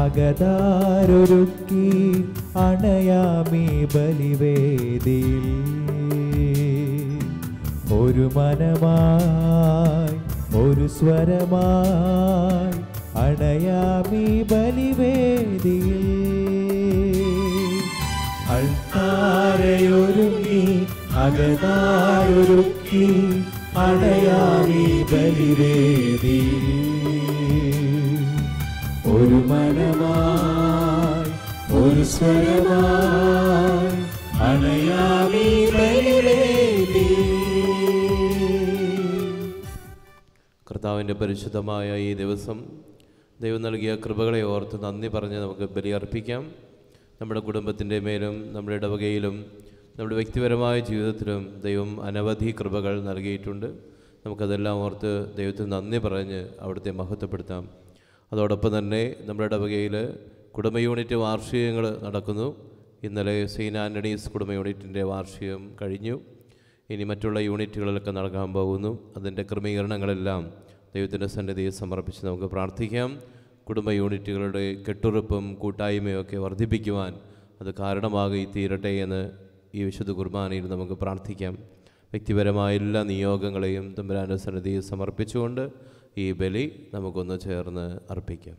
അകതാരൊരുക്കി അണയാമീ ബലിവേദിയിൽ ഒരു മനമായി ഒരു സ്വരമായി അണയാമീ ബലിവേദിയിൽ അൾത്താരയൊരുങ്ങി അകതാരൊരുക്കി അടയാമി ബലിവേദി ഒരു മനമായി ഒരു സ്വരമായി അണയാമി ബലിവേദി കർത്താവിൻ്റെ പരിശുദ്ധമായ ഈ ദിവസം ദൈവം നൽകിയ കൃപകളെ ഓർത്ത് നന്ദി പറഞ്ഞ് നമുക്ക് ബലിയർപ്പിക്കാം നമ്മുടെ കുടുംബത്തിൻ്റെ മേലും നമ്മുടെ ഇടവകയിലും നമ്മുടെ വ്യക്തിപരമായ ജീവിതത്തിലും ദൈവം അനവധി കൃപകൾ നൽകിയിട്ടുണ്ട് നമുക്കതെല്ലാം ഓർത്ത് ദൈവത്തിന് നന്ദി പറഞ്ഞ് അവിടുത്തെ മഹത്വപ്പെടുത്താം അതോടൊപ്പം തന്നെ നമ്മുടെ ഇടവകയിൽ കുടുംബ യൂണിറ്റ് വാർഷികങ്ങൾ നടക്കുന്നു ഇന്നലെ സെയിൻറ്റ് ആൻ്റണീസ് കുടുംബ യൂണിറ്റിൻ്റെ വാർഷികം കഴിഞ്ഞു ഇനി മറ്റുള്ള യൂണിറ്റുകളിലൊക്കെ നടക്കാൻ പോകുന്നു അതിൻ്റെ ക്രമീകരണങ്ങളെല്ലാം ദൈവത്തിൻ്റെ സന്നിധിയിൽ സമർപ്പിച്ച് നമുക്ക് പ്രാർത്ഥിക്കാം കുടുംബ യൂണിറ്റുകളുടെ കെട്ടുറപ്പും കൂട്ടായ്മയും ഒക്കെ വർദ്ധിപ്പിക്കുവാൻ അത് കാരണമാകി തീരട്ടെ എന്ന് ഈ വിശുദ്ധ കുർബാനയിൽ നമുക്ക് പ്രാർത്ഥിക്കാം വ്യക്തിപരമായ എല്ലാ നിയോഗങ്ങളെയും തമ്പുരാൻ്റെ സന്നിധിയിൽ സമർപ്പിച്ചുകൊണ്ട് ഈ ബലി നമുക്കൊന്ന് ചേർന്ന് അർപ്പിക്കാം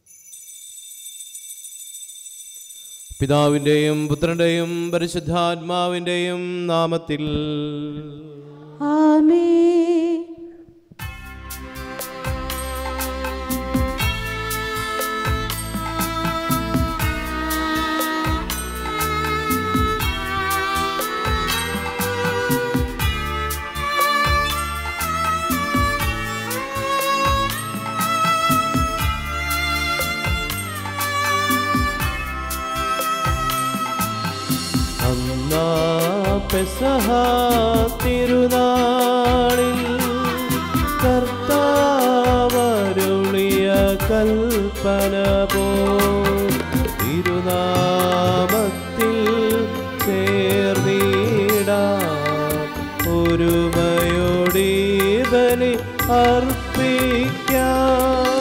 പിതാവിൻ്റെയും പുത്രൻ്റെയും പരിശുദ്ധാത്മാവിൻ്റെയും നാമത്തിൽ ആമേ അന്നാ പെസഹ തിരുനാളിൽ കർത്താവരുളിയ കൽപ്പന പോ തിരുനാമത്തിൽ ചേർന്നിടാ ഒരുമയോടി ബലി അർപ്പിക്കാം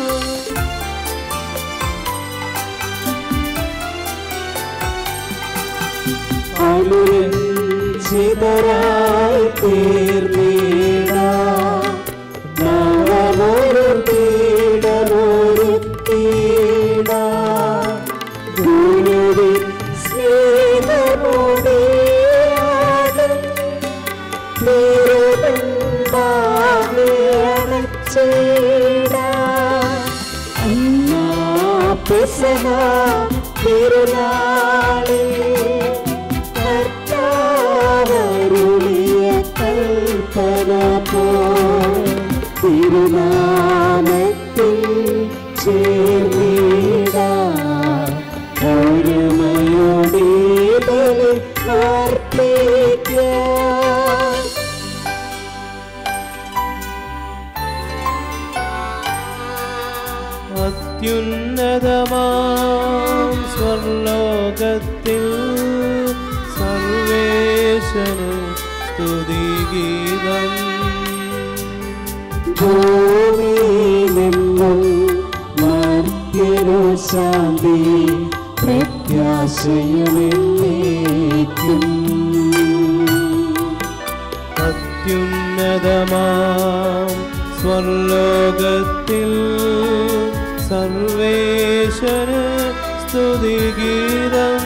ചിതരായി തീർന്നീട നവമൊരു പീഠമൊരു പീഠ ഗുരുവി സ്നേഹമോടെ പെസഹ തിരുനാളിൽ കർത്താവരുളിയ കൽപ്പന പോ തിരുനാമത്തിൽ ചേർന്നിട ഒരുമയോടെ ബലി അർപ്പിക്കാം അത്യുന്നതമാം സ്വർലോകത്തിൽ സർവേശന് സ്തുതിഗീതം ഭൂമിയിലെങ്ങും മർത്യനു ശാന്തി പ്രത്യാശയുമെന്നേക്കും അത്യുന്നതമാം സ്വർലോകത്തിൽ സർവേശന് സ്തുതിഗീതം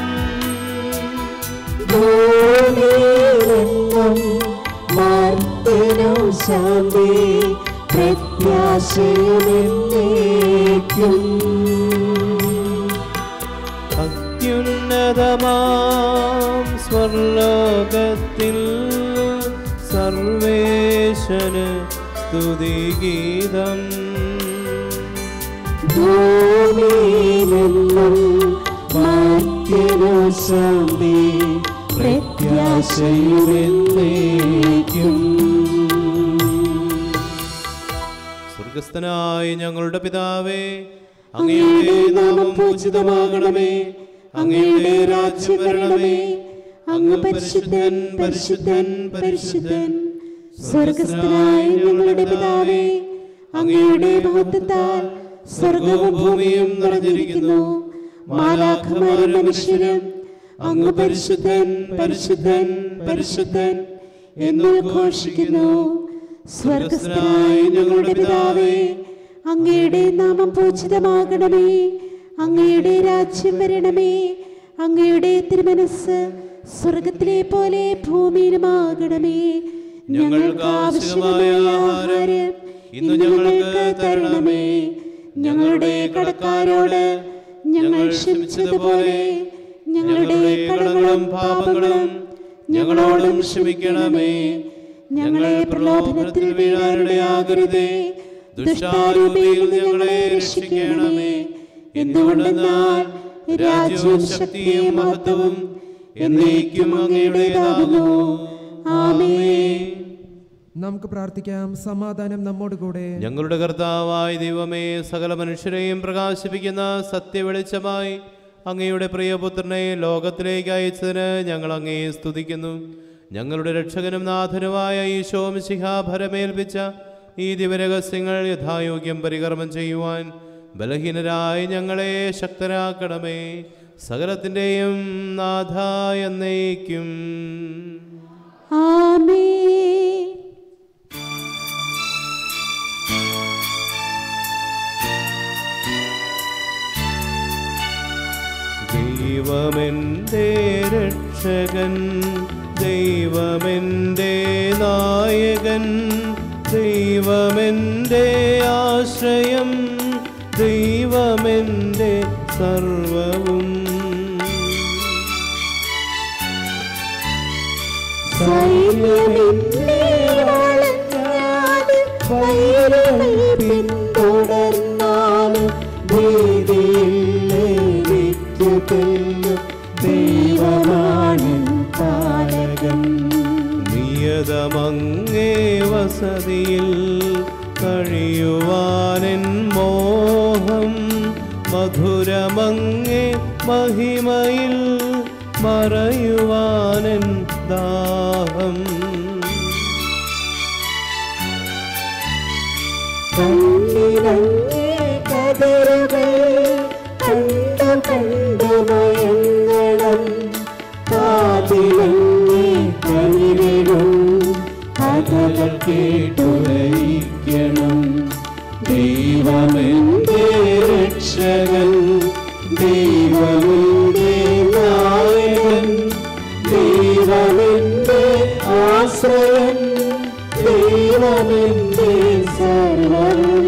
ഭൂമിയിലെങ്ങും മർത്യനു ശാന്തി പ്രത്യാശയുമെന്നേക്കും അത്യുന്നതമാം സ്വർലോകത്തിൽ സർവേശന് സ്തുതിഗീതം ഭൂമിയിലെങ്ങും മർത്യനു ശാന്തി പ്രത്യാശയുമെന്നേക്കും സ്വർഗസ്ഥനായ ഞങ്ങളുടെ പിതാവേ അങ്ങയുടെ നാമം പൂജിതമാകണമേ അങ്ങയുടെ രാജ്യം വരണമേ അങ്ങ് പരിശുദ്ധൻ പരിശുദ്ധൻ പരിശുദ്ധൻ സ്വർഗസ്ഥനായ ഞങ്ങളുടെ പിതാവേ അങ്ങയുടെ മഹത്വത്താൽ സ്വർഗവും ഭൂമിയും നിറഞ്ഞിരിക്കുന്നു മാലാഖമാരും മനുഷ്യരും അങ്ങ് പരിശുദ്ധൻ പരിശുദ്ധൻ പരിശുദ്ധൻ എന്ന് ഘോഷിക്കുന്നു സ്വർഗസ്ഥനായ ഞങ്ങളുടെ പിതാവേ അങ്ങയുടെ നാമം പൂജിതമാകണമേ അങ്ങയുടെ രാജ്യം വരണമേ അങ്ങയുടെ തിരുമനസ് സ്വർഗത്തിലെ പോലെ ഭൂമിയിലുമാകണമേ ഞങ്ങൾക്ക് ആവശ്യമായ ആഹാരം ഇന്ന് ഞങ്ങൾക്ക് തരണമേ ഞങ്ങളുടെ കടക്കാരോട് ഞങ്ങൾ ക്ഷമിച്ചതുപോലെ ഞങ്ങളുടെ കടങ്ങളും പാപങ്ങളും ഞങ്ങളോടും ക്ഷമിക്കണമേ ഞങ്ങളെ പ്രലോഭനത്തിൽ വീഴാനിടയാകരുതേ ദുഷ്ടാരൂപിയിൽ ഞങ്ങളെ രക്ഷിക്കണമേ എന്തുകൊണ്ടെന്നാൽ രാജ്യവും ശക്തിയും മഹത്വവും എന്നേക്കും അങ്ങയുടേതാകുന്നു ആമേൻ നമുക്ക് പ്രാർത്ഥിക്കാം സമാധാനം നമ്മോട് കൂടെ ഞങ്ങളുടെ കർത്താവായ ദൈവമേ സകല മനുഷ്യരെയും പ്രകാശിപ്പിക്കുന്ന സത്യവെളിച്ചമായി അങ്ങയുടെ പ്രിയപുത്രനെ ലോകത്തിലേക്ക് അയച്ചതിന് ഞങ്ങൾ അങ്ങയെ സ്തുതിക്കുന്നു ഞങ്ങളുടെ രക്ഷകനും നാഥനുമായ ഈശോ മിശിഹ ഭരമേൽപ്പിച്ച ഈ ദിവരഹസ്യങ്ങൾ യഥായോഗ്യം പരികർമ്മം ചെയ്യുവാൻ ബലഹീനരായി ഞങ്ങളെ ശക്തരാക്കണമേ സകലത്തിൻ്റെയും നാഥായ എന്നേക്കും ആമേൻ ദൈവമെൻ്റെ രക്ഷകൻ ദൈവമെൻ്റെ നായകൻ ദൈവമെൻ്റെ ആശ്രയം ദൈവമെൻ്റെ സർവവും സൈന്യമെന്നെ വളഞ്ഞാലും വൈരകൾ പിന്തുടർന്നാലും ഭീതിയില്ലേക്കു തെല്ലും ദൈവമാണൻ പാലകൻ നിയതമങ്ങേ വസതിയിൽ കഴിയുവാനെൻ മോഹം മധുരമങ്ങേ മഹിമയിൽ മറയുവാനെൻ ദാഹം കണ്ണിറങ്ങി കതറുകൾ കണ്ടു കണ്ടു മയങ്ങണം കാതിലങ്ങി കനിവിടും കഥകൾ കേട്ടുലയിക്കണം ദൈവമെന്റെ രക്ഷകൻ ദൈവമെന്റെ നായകൻ ദൈവമെന്റെ ആശ്രയം ദൈവമെന്റെ സർവം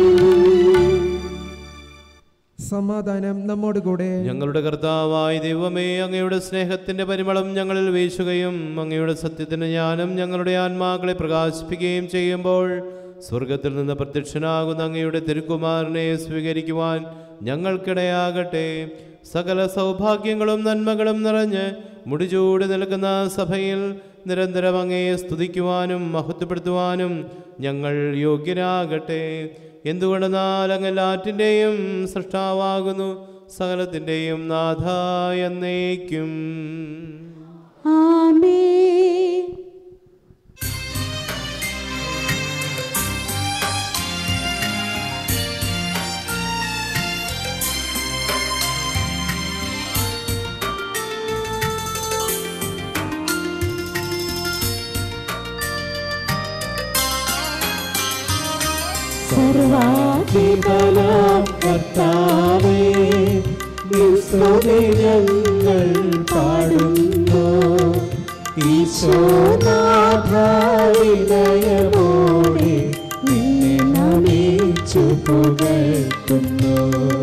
സമാധാനം നമ്മോട് കൂടെ ഞങ്ങളുടെ കർത്താവായ ദൈവമേ അങ്ങയുടെ സ്നേഹത്തിന്റെ പരിമളം ഞങ്ങളിൽ വീശുകയും അങ്ങയുടെ സത്യത്തിന്റെ ജ്ഞാനം ഞങ്ങളുടെ ആത്മാക്കളെ പ്രകാശിപ്പിക്കുകയും ചെയ്യുമ്പോൾ സ്വർഗത്തിൽ നിന്ന് പ്രത്യക്ഷനാകുന്ന അങ്ങയുടെ തിരുക്കുമാരനെ സ്വീകരിക്കുവാൻ ഞങ്ങൾക്കിടയാകട്ടെ സകല സൗഭാഗ്യങ്ങളും നന്മകളും നിറഞ്ഞ് മുടിചൂടി നിൽക്കുന്ന സഭയിൽ നിരന്തരം അങ്ങയെ സ്തുതിക്കുവാനും മഹത്വപ്പെടുത്തുവാനും ഞങ്ങൾ യോഗ്യരാകട്ടെ എന്തുകൊണ്ടെന്നാൽ അങ്ങ് എല്ലാറ്റിൻ്റെയും സൃഷ്ടാവാകുന്നു സകലത്തിൻ്റെയും നാഥായ എന്നേക്കും ആമേൻ സർവാധിപനാം കർത്താവേ നിൻ സ്തുതി ഞങ്ങൾ പാടുന്നു ഈശോനാഥാവിനയമോടെ നിന്നെ നമിച്ചു പുകഴ്ത്തുന്നു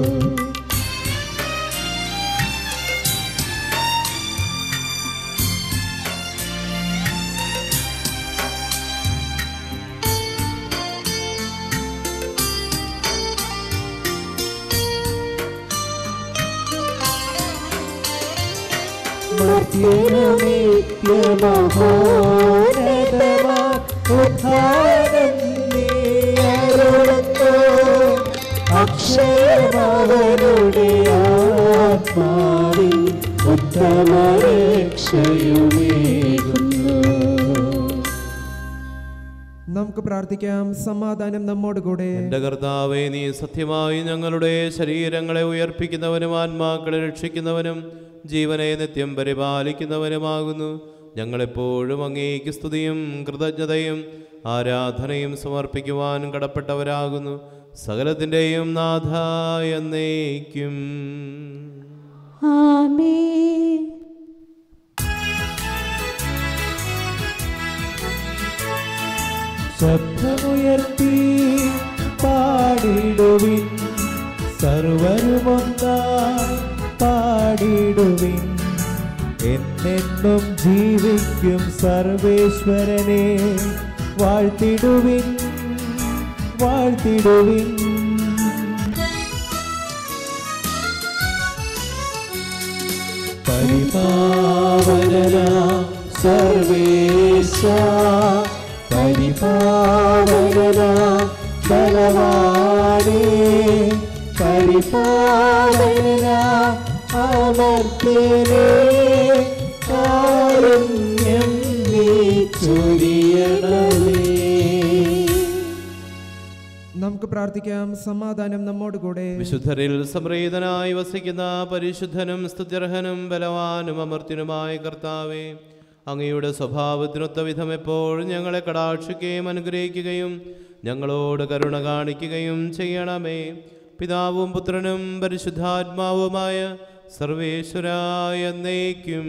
അക്ഷയമവരുടെ ആത്മാവിൽ ഉത്തമരക്ഷയുമേകുന്നു നമുക്ക് പ്രാർത്ഥിക്കാം സമാധാനം നമ്മോടുകൂടെ എന്റെ കർത്താവെ നീ സത്യമായി ഞങ്ങളുടെ ശരീരങ്ങളെ ഉയർപ്പിക്കുന്നവനും ആത്മാക്കളെ രക്ഷിക്കുന്നവനും ജീവനെ നിത്യം പരിപാലിക്കുന്നവനുമാകുന്നു ഞങ്ങളെപ്പോഴും അങ്ങേക്ക് സ്തുതിയും കൃതജ്ഞതയും ആരാധനയും സമർപ്പിക്കുവാൻ കടപ്പെട്ടവരാകുന്നു സകലത്തിൻ്റെയും നാഥ എന്നേക്കും ആമേൻ ശബ്ദമുയർത്തി പാടിടുവിൻ സർവരുമൊന്നായി പാടിടുവിൻ എന്നെന്നും ജീവിക്കും സർവേശ്വരനെ വാഴ്ത്തിടുവിൻ വാഴ്ത്തിടുവിൻ പരിപാവനനാം സർവേശ പരിപാവനനാം ബലവാനേ പരിപാവനനാം അമർത്യനേ കാരുണ്യം നീ ചൊരിയണമേ നമുക്ക് പ്രാർത്ഥിക്കാം സമാധാനം നമ്മോടുകൂടെ വിശുദ്ധരിൽ സംപ്രീതനായി വസിക്കുന്ന പരിശുദ്ധനും സ്തുത്യർഹനും ബലവാനും അമർത്തിനുമായ കർത്താവെ അങ്ങയുടെ സ്വഭാവത്തിനൊത്ത വിധം എപ്പോഴും ഞങ്ങളെ കടാക്ഷിക്കുകയും അനുഗ്രഹിക്കുകയും ഞങ്ങളോട് കരുണ കാണിക്കുകയും ചെയ്യണമേ പിതാവും പുത്രനും പരിശുദ്ധാത്മാവുമായ സർവേശ്വരായ എന്നേക്കും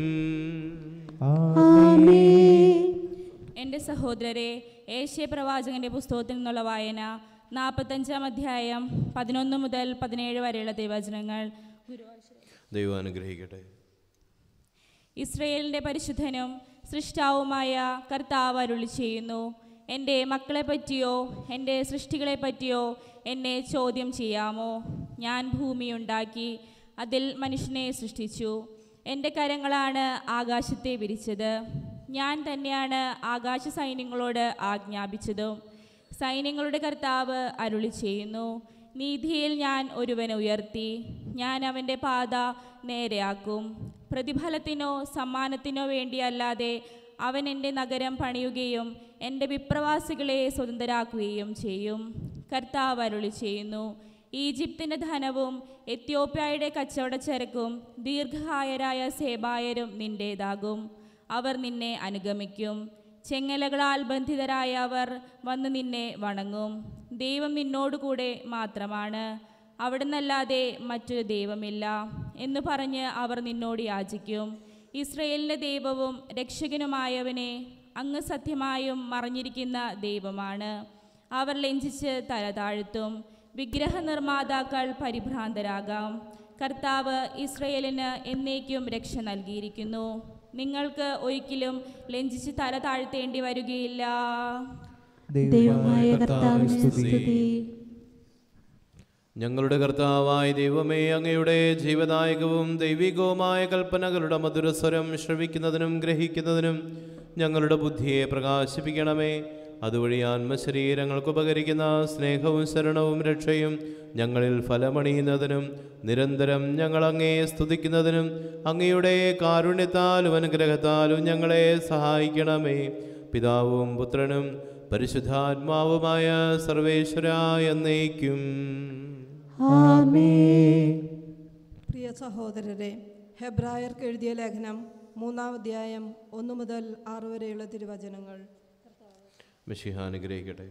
ആമേൻ എൻ്റെ സഹോദരരെ ഏഷ്യ പ്രവാചകന്റെ പുസ്തകത്തിൽ നിന്നുള്ള വായന നാൽപ്പത്തഞ്ചാം അധ്യായം പതിനൊന്ന് മുതൽ പതിനേഴ് വരെയുള്ള ദൈവചനങ്ങൾ ദൈവം അനുഗ്രഹിക്കട്ടെ ഇസ്രയേലിൻ്റെ പരിശുദ്ധനും സൃഷ്ടാവുമായ കർത്താവ് അരുളി ചെയ്യുന്നു എൻ്റെ മക്കളെ പറ്റിയോ എൻ്റെ സൃഷ്ടികളെ പറ്റിയോ എന്നെ ചോദ്യം ചെയ്യാമോ ഞാൻ ഭൂമിയുണ്ടാക്കി അതിൽ മനുഷ്യനെ സൃഷ്ടിച്ചു എൻ്റെ കരങ്ങളാണ് ആകാശത്തെ വിരിച്ചത് ഞാൻ തന്നെയാണ് ആകാശ സൈന്യങ്ങളോട് ആജ്ഞാപിച്ചതും സൈന്യങ്ങളുടെ കർത്താവ് അരുളി ചെയ്യുന്നു നീതിയിൽ ഞാൻ ഒരുവനെ ഉയർത്തി ഞാൻ അവൻ്റെ പാത നേരെയാക്കും പ്രതിഫലത്തിനോ സമ്മാനത്തിനോ വേണ്ടിയല്ലാതെ അവൻ എൻ്റെ നഗരം പണിയുകയും എൻ്റെ വിപ്രവാസികളെ സ്വതന്ത്രരാക്കുകയും ചെയ്യും കർത്താവ് അരുളി ചെയ്യുന്നു ഈജിപ്തിൻ്റെ ധനവും എത്യോപ്യയുടെ കച്ചവടച്ചരക്കും ദീർഘകായരായ സേബായരും നിൻ്റേതാകും അവർ നിന്നെ അനുഗമിക്കും ചെങ്ങലകളാൽ ബന്ധിതരായ അവർ വന്ന് നിന്നെ വണങ്ങും ദൈവം നിന്നോടുകൂടെ മാത്രമാണ് അവിടുന്നല്ലാതെ മറ്റൊരു ദൈവമില്ല എന്ന് പറഞ്ഞ് അവർ നിന്നോട് യാചിക്കും ഇസ്രയേലിൻ്റെ ദൈവവും രക്ഷകനുമായവനെ അങ്ങ് സത്യമായും മറഞ്ഞിരിക്കുന്ന ദൈവമാണ് അവർ ലംഘിച്ച് തല താഴ്ത്തും വിഗ്രഹ നിർമ്മാതാക്കൾ പരിഭ്രാന്തരാകാം കർത്താവ് ഇസ്രയേലിന് എന്നേക്കും രക്ഷ നൽകിയിരിക്കുന്നു നിങ്ങൾക്ക് ഒരിക്കലും ലംഘിച്ച് തല താഴ്ത്തേണ്ടി വരികയില്ല ദൈവമായ കർത്താവിന് സ്തുതി ഞങ്ങളുടെ കർത്താവായ ദൈവമേ അങ്ങയുടെ ജീവദായകവും ദൈവികവുമായ കൽപ്പനകളുടെ മധുരസ്വരം ശ്രവിക്കുന്നതിനും ഗ്രഹിക്കുന്നതിനും ഞങ്ങളുടെ ബുദ്ധിയെ പ്രകാശിപ്പിക്കണമേ അതുവഴി ആത്മശരീരങ്ങൾക്ക് ഉപകരിക്കുന്ന സ്നേഹവും ശരണവും രക്ഷയും ഞങ്ങളിൽ ഫലമണിയുന്നതിനും നിരന്തരം ഞങ്ങൾ അങ്ങയെ സ്തുതിക്കുന്നതിനും അങ്ങയുടെ കാരുണ്യത്താലും അനുഗ്രഹത്താലും ഞങ്ങളെ സഹായിക്കണമേ പിതാവും പുത്രനും പരിശുദ്ധാത്മാവുമായ സർവേശ്വരായ എന്നേക്കും ആമേൻ പ്രിയ സഹോദരരെ ഹെബ്രായർക്ക് എഴുതിയ ലേഖനം മൂന്നാം അധ്യായം ഒന്ന് മുതൽ ആറ് വരെയുള്ള തിരുവചനങ്ങൾ മിഷിഹ അനുഗ്രഹിക്കട്ടെ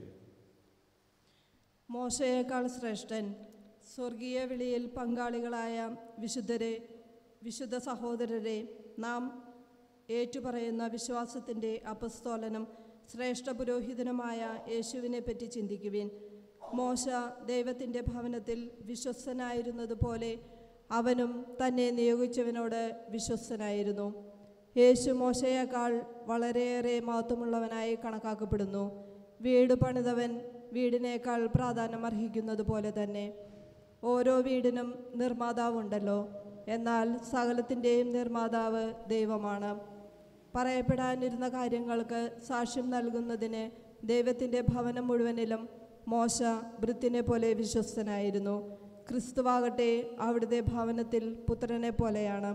മോശയേക്കാൾ ശ്രേഷ്ഠൻ സ്വർഗീയ വിളിയിൽ പങ്കാളികളായ വിശുദ്ധരെ വിശുദ്ധ സഹോദരരെ നാം ഏറ്റുപറയുന്ന വിശ്വാസത്തിൻ്റെ അപസ്തോലനം ശ്രേഷ്ഠ പുരോഹിതനുമായ യേശുവിനെ പറ്റി ചിന്തിക്കുവിൻ മോശ ദൈവത്തിൻ്റെ ഭവനത്തിൽ വിശ്വസ്തനായിരുന്നതുപോലെ അവനും തന്നെ നിയോഗിച്ചവനോട് വിശ്വസ്തനായിരുന്നു യേശു മോശയേക്കാൾ വളരെയേറെ മഹത്വമുള്ളവനായി കണക്കാക്കപ്പെടുന്നു വീട് പണിതവൻ വീടിനേക്കാൾ പ്രാധാന്യം അർഹിക്കുന്നത് പോലെ തന്നെ ഓരോ വീടിനും നിർമ്മാതാവുണ്ടല്ലോ എന്നാൽ സകലത്തിൻ്റെയും നിർമ്മാതാവ് ദൈവമാണ് പറയപ്പെടാനിരുന്ന കാര്യങ്ങൾക്ക് സാക്ഷ്യം നൽകുന്നതിന് ദൈവത്തിൻ്റെ ഭവനം മുഴുവനിലും മോശ വൃത്തിനെ പോലെ വിശ്വസ്തനായിരുന്നു ക്രിസ്തുവാകട്ടെ അവിടുത്തെ ഭവനത്തിൽ പുത്രനെ പോലെയാണ്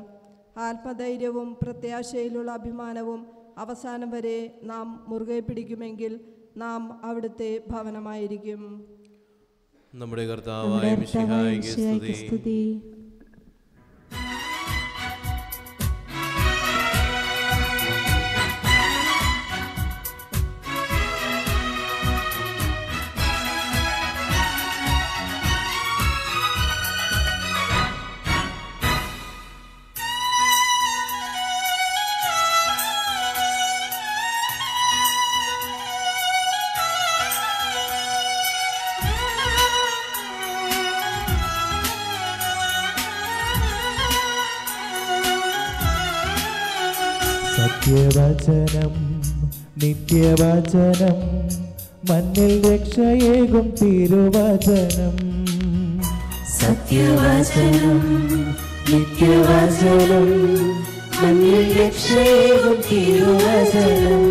ആത്മധൈര്യവും പ്രത്യാശയിലുള്ള അഭിമാനവും അവസാനം വരെ നാം മുറുകെ പിടിക്കുമെങ്കിൽ നാം അവിടുത്തെ ഭവനമായിരിക്കും നമ്മുടെ നമ്മുടെ കർത്താവായ കർത്താവായ മിശിഹായിക്ക് മിശിഹായ്ക്ക് സ്തുതി സ്തുതി സത്യവചനം നിത്യവചനം മണ്ണിൽ രക്ഷയേകും തിരുവചനം സത്യവചനം നിത്യവചനം മണ്ണിൽ രക്ഷയേകും തിരുവചനം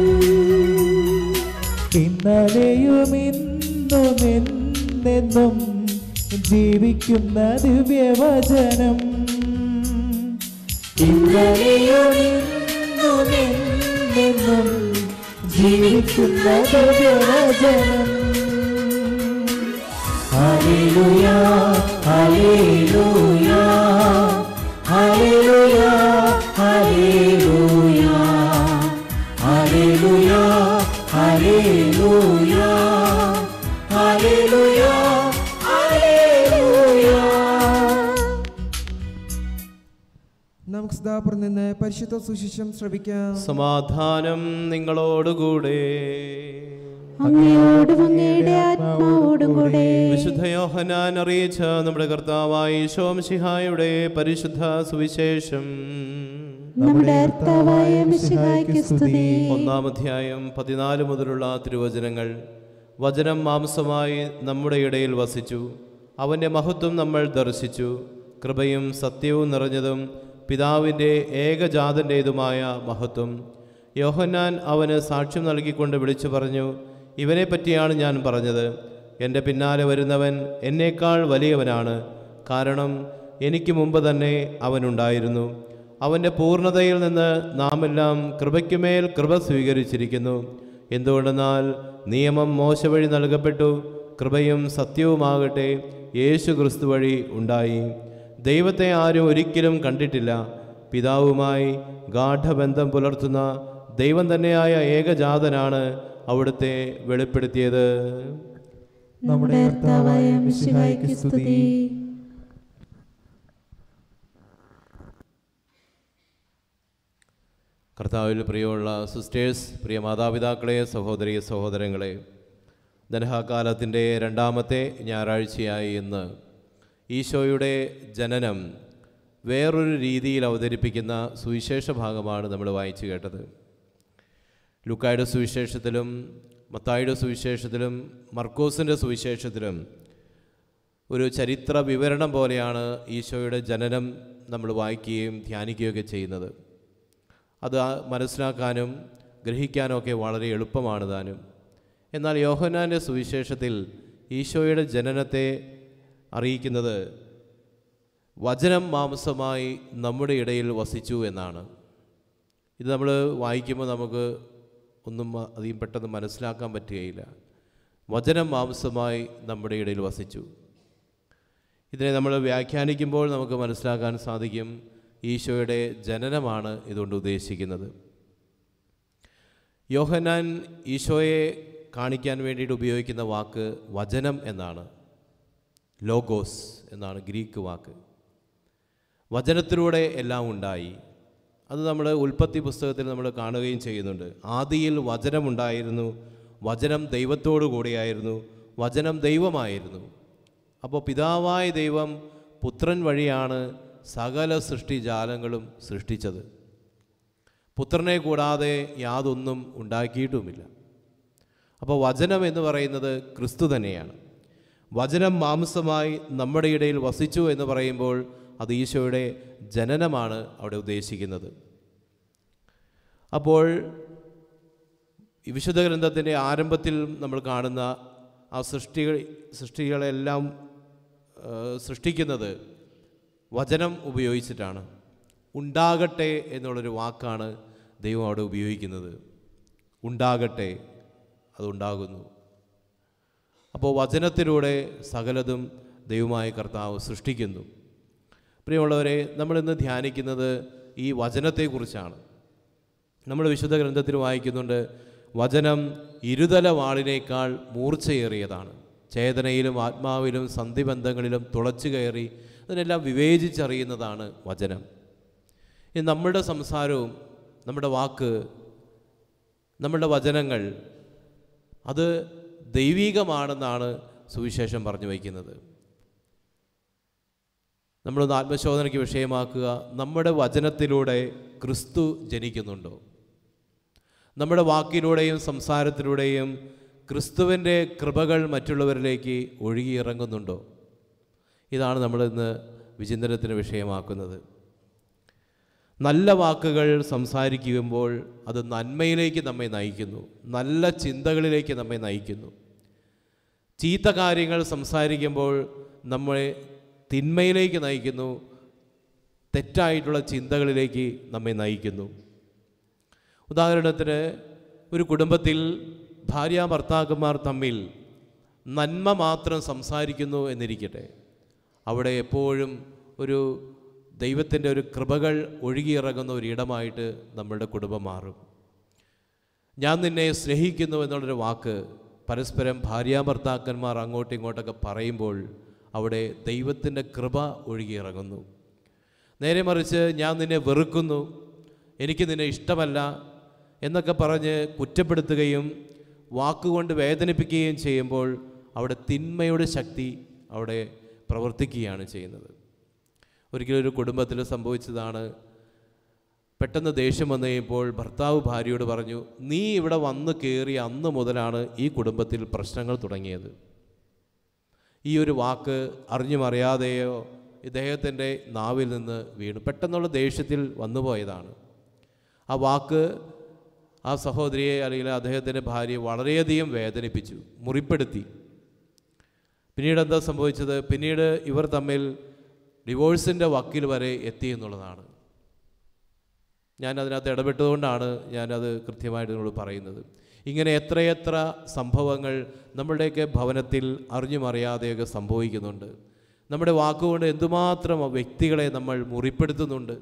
ഇന്നലെയും ഇന്നും എന്നെന്നും ജീവിക്കുന്ന ദിവ്യവചനം ഇന്നലെയും ഇന്നും എന്നെന്നും ജീവിക്കുന്ന ദിവ്യവചനം hallelujah hallelujah hallelujah hallelujah hallelujah hallelujah hallelujah hallelujah നമുക്ക് സദാപുറം നിന്ന് പരിശുദ്ധ സുശിഷം ശ്രവിക്കാം സമാധാനം നിങ്ങളോടുകൂടെ അങ്ങയോടും അങ്ങയുടെ ആത്മാവോടും കൂടെ വിശുദ്ധ യോഹനാൻ അറിയിച്ച നമ്മുടെ കർത്താവായ ശോംശിഹായുടെ പരിശുദ്ധ സുവിശേഷം നമ്മുടെ കർത്താവായ മിശിഹായ്ക്ക് സ്തുതി ഒന്നാം അധ്യായം പതിനാല് മുതലുള്ള തിരുവചനങ്ങൾ വചനം മാംസമായി നമ്മുടെ ഇടയിൽ വസിച്ചു അവൻ്റെ മഹത്വം നമ്മൾ ദർശിച്ചു കൃപയും സത്യവും നിറഞ്ഞതും പിതാവിൻ്റെ ഏകജാതൻ്റേതുമായ മഹത്വം യോഹന്നാൻ അവന് സാക്ഷ്യം നൽകിക്കൊണ്ട് വിളിച്ചു പറഞ്ഞു ഇവനെ പറ്റിയാണ് ഞാൻ പറഞ്ഞത് എൻ്റെ പിന്നാലെ വരുന്നവൻ എന്നേക്കാൾ വലിയവനാണ് കാരണം എനിക്ക് മുമ്പ് തന്നെ അവനുണ്ടായിരുന്നു അവൻ്റെ പൂർണ്ണതയിൽ നിന്ന് നാം എല്ലാം കൃപയ്ക്കുമേൽ കൃപ സ്വീകരിച്ചിരിക്കുന്നു എന്തുകൊണ്ടെന്നാൽ നിയമം മോശ വഴി നൽകപ്പെട്ടു കൃപയും സത്യവുമാകട്ടെ യേശു ക്രിസ്തു വഴി ഉണ്ടായി ദൈവത്തെ ആരും ഒരിക്കലും കണ്ടിട്ടില്ല പിതാവുമായി ഗാഠബന്ധം പുലർത്തുന്ന ദൈവം തന്നെയായ ഏകജാതനാണ് അവിടുത്തെ വെളിപ്പെടുത്തിയത് നമ്മുടെ കർത്താവായ മിശിഹായ്ക്ക് സ്തുതി കർത്താവിൽ പ്രിയമുള്ള സിസ്റ്റേഴ്സ് പ്രിയ മാതാപിതാക്കളെ സഹോദരി സഹോദരങ്ങളെ ധനഹാകാലത്തിൻ്റെ രണ്ടാമത്തെ ഞായറാഴ്ചയായി ഇന്ന് ഈശോയുടെ ജനനം വേറൊരു രീതിയിൽ അവതരിപ്പിക്കുന്ന സുവിശേഷ ഭാഗമാണ് നമ്മൾ വായിച്ചു കേട്ടത് ലുക്കായുടെ സുവിശേഷത്തിലും മത്തായുടെ സുവിശേഷത്തിലും മർക്കോസിൻ്റെ സുവിശേഷത്തിലും ഒരു ചരിത്ര വിവരണം പോലെയാണ് ഈശോയുടെ ജനനം നമ്മൾ വായിക്കുകയും ധ്യാനിക്കുകയൊക്കെ ചെയ്യുന്നത് അത് ആ മനസ്സിലാക്കാനും ഗ്രഹിക്കാനും ഒക്കെ വളരെ എളുപ്പമാണ് താനും എന്നാൽ യോഹന്നാൻ്റെ സുവിശേഷത്തിൽ ഈശോയുടെ ജനനത്തെ അറിയിക്കുന്നത് വചനം മാംസമായി നമ്മുടെ ഇടയിൽ വസിച്ചു എന്നാണ് ഇത് നമ്മൾ വായിക്കുമ്പോൾ നമുക്ക് ഒന്നും മ- അധികം പെട്ടെന്ന് മനസ്സിലാക്കാൻ പറ്റുകയില്ല വചനം മാംസമായി നമ്മുടെ ഇടയിൽ വസിച്ചു ഇതിനെ നമ്മൾ വ്യാഖ്യാനിക്കുമ്പോൾ നമുക്ക് മനസ്സിലാക്കാൻ സാധിക്കും ഈശോയുടെ ജനനമാണ് ഇതുകൊണ്ട് ഉദ്ദേശിക്കുന്നത് യോഹന്നാൻ ഈശോയെ കാണിക്കാൻ വേണ്ടിയിട്ട് ഉപയോഗിക്കുന്ന വാക്ക് വചനം എന്നാണ് ലോഗോസ് എന്നാണ് ഗ്രീക്ക് വാക്ക് വചനത്തിലൂടെ എല്ലാം ഉണ്ടായി അത് നമ്മൾ ഉൽപ്പത്തി പുസ്തകത്തിൽ നമ്മൾ കാണുകയും ചെയ്യുന്നുണ്ട് ആദിയിൽ വചനമുണ്ടായിരുന്നു വചനം ദൈവത്തോടു കൂടിയായിരുന്നു വചനം ദൈവമായിരുന്നു അപ്പോൾ പിതാവായ ദൈവം പുത്രൻ വഴിയാണ് സകല സൃഷ്ടിജാലങ്ങളും സൃഷ്ടിച്ചത് പുത്രനെ കൂടാതെ യാതൊന്നും ഉണ്ടാക്കിയിട്ടുമില്ല അപ്പോൾ വചനം എന്ന് പറയുന്നത് ക്രിസ്തു തന്നെയാണ് വചനം മാംസമായി നമ്മുടെ ഇടയിൽ വസിച്ചു എന്ന് പറയുമ്പോൾ അത് ഈശോയുടെ ജനനമാണ് അവിടെ ഉദ്ദേശിക്കുന്നത് അപ്പോൾ ഈ വിശുദ്ധ ഗ്രന്ഥത്തിൻ്റെ ആരംഭത്തിൽ നമ്മൾ കാണുന്ന ആ സൃഷ്ടികൾ സൃഷ്ടികളെല്ലാം ആ, സൃഷ്ടിക്കുന്നത് വചനം ഉപയോഗിച്ചിട്ടാണ് ഉണ്ടാകട്ടെ എന്നുള്ളൊരു വാക്കാണ് ദൈവം അവിടെ ഉപയോഗിക്കുന്നത് ഉണ്ടാകട്ടെ അതുണ്ടാകുന്നു അപ്പോൾ വചനത്തിലൂടെ സകലതും ദൈവമായ കർത്താവ് സൃഷ്ടിക്കുന്നു പ്രിയമുള്ളവരെ നമ്മളിന്ന് ധ്യാനിക്കുന്നത് ഈ വചനത്തെക്കുറിച്ചാണ് നമ്മൾ വിശുദ്ധ ഗ്രന്ഥത്തിൽ വായിക്കുന്നുണ്ട് വചനം ഇരുതല വാളിനേക്കാൾ മൂർച്ചയേറിയതാണ് ചേതനയിലും ആത്മാവിലും സന്ധിബന്ധങ്ങളിലും തുളച്ചു കയറി അതിനെല്ലാം വിവേചിച്ചറിയുന്നതാണ് വചനം ഈ നമ്മളുടെ സംസാരവും നമ്മുടെ വാക്ക് നമ്മളുടെ വചനങ്ങൾ അത് ദൈവീകമാണെന്നാണ് സുവിശേഷം പറഞ്ഞു വയ്ക്കുന്നത് നമ്മളൊന്ന് ആത്മശോധനയ്ക്ക് വിഷയമാക്കുക നമ്മുടെ വചനത്തിലൂടെ ക്രിസ്തു ജനിക്കുന്നുണ്ടോ നമ്മുടെ വാക്കിലൂടെയും സംസാരത്തിലൂടെയും ക്രിസ്തുവിൻ്റെ കൃപകൾ മറ്റുള്ളവരിലേക്ക് ഒഴുകിയിറങ്ങുന്നുണ്ടോ ഇതാണ് നമ്മൾ ഇന്ന് വിചിന്തനത്തിന് വിഷയമാക്കുന്നത് നല്ല വാക്കുകൾ സംസാരിക്കുമ്പോൾ അത് നന്മയിലേക്ക് നമ്മെ നയിക്കുന്നു നല്ല ചിന്തകളിലേക്ക് നമ്മെ നയിക്കുന്നു ചീത്ത കാര്യങ്ങൾ സംസാരിക്കുമ്പോൾ നമ്മളെ തിന്മയിലേക്ക് നയിക്കുന്നു തെറ്റായിട്ടുള്ള ചിന്തകളിലേക്ക് നമ്മെ നയിക്കുന്നു ഉദാഹരണത്തിന് ഒരു കുടുംബത്തിൽ ഭാര്യ ഭർത്താക്കന്മാർ തമ്മിൽ നന്മ മാത്രം സംസാരിക്കുന്നു എന്നിരിക്കട്ടെ അവിടെ എപ്പോഴും ഒരു ദൈവത്തിൻ്റെ ഒരു കൃപകൾ ഒഴുകിയിറങ്ങുന്ന ഒരു ഇടമായിട്ട് നമ്മളുടെ കുടുംബം മാറും ഞാൻ നിന്നെ സ്നേഹിക്കുന്നു എന്നുള്ളൊരു വാക്ക് പരസ്പരം ഭാര്യാഭർത്താക്കന്മാർ അങ്ങോട്ടും ഇങ്ങോട്ടൊക്കെ പറയുമ്പോൾ അവിടെ ദൈവത്തിൻ്റെ കൃപ ഒഴുകിയിറങ്ങുന്നു നേരെ മറിച്ച് ഞാൻ നിന്നെ വെറുക്കുന്നു എനിക്ക് നിന്നെ ഇഷ്ടമല്ല എന്നൊക്കെ പറഞ്ഞ് കുറ്റപ്പെടുത്തുകയും വാക്കുകൊണ്ട് വേദനിപ്പിക്കുകയും ചെയ്യുമ്പോൾ അവിടെ തിന്മയുടെ ശക്തി അവിടെ പ്രവർത്തിക്കുകയാണ് ചെയ്യുന്നത് ഒരിക്കലും ഒരു കുടുംബത്തിൽ സംഭവിച്ചതാണ് പെട്ടെന്ന് ദേഷ്യം വന്നു കഴിയുമ്പോൾ ഭർത്താവ് ഭാര്യയോട് പറഞ്ഞു നീ ഇവിടെ വന്ന് കയറി അന്ന് മുതലാണ് ഈ കുടുംബത്തിൽ പ്രശ്നങ്ങൾ തുടങ്ങിയത് ഈ ഒരു വാക്ക് അറിഞ്ഞും അറിയാതെയോ ഇദ്ദേഹത്തിൻ്റെ നാവിൽ നിന്ന് വീണു പെട്ടെന്നുള്ള ദേഷ്യത്തിൽ വന്നുപോയതാണ് ആ വാക്ക് ആ സഹോദരിയെ അല്ലെങ്കിൽ അദ്ദേഹത്തിൻ്റെ ഭാര്യയെ വളരെയധികം വേദനിപ്പിച്ചു മുറിപ്പെടുത്തി പിന്നീട് എന്താ സംഭവിച്ചത് പിന്നീട് ഇവർ തമ്മിൽ ഡിവോഴ്സിൻ്റെ വക്കിൽ വരെ എത്തി എന്നുള്ളതാണ് ഞാൻ അതിനകത്ത് ഇടപെട്ടതുകൊണ്ടാണ് ഞാനത് കൃത്യമായിട്ട് നിങ്ങളോട് പറയുന്നത് ഇങ്ങനെ എത്രയെത്ര സംഭവങ്ങൾ നമ്മുടെയൊക്കെ ഭവനത്തിൽ അറിഞ്ഞും അറിയാതെയൊക്കെ സംഭവിക്കുന്നുണ്ട് നമ്മുടെ വാക്കുകൊണ്ട് എന്തുമാത്രം വ്യക്തികളെ നമ്മൾ മുറിപ്പെടുത്തുന്നുണ്ട്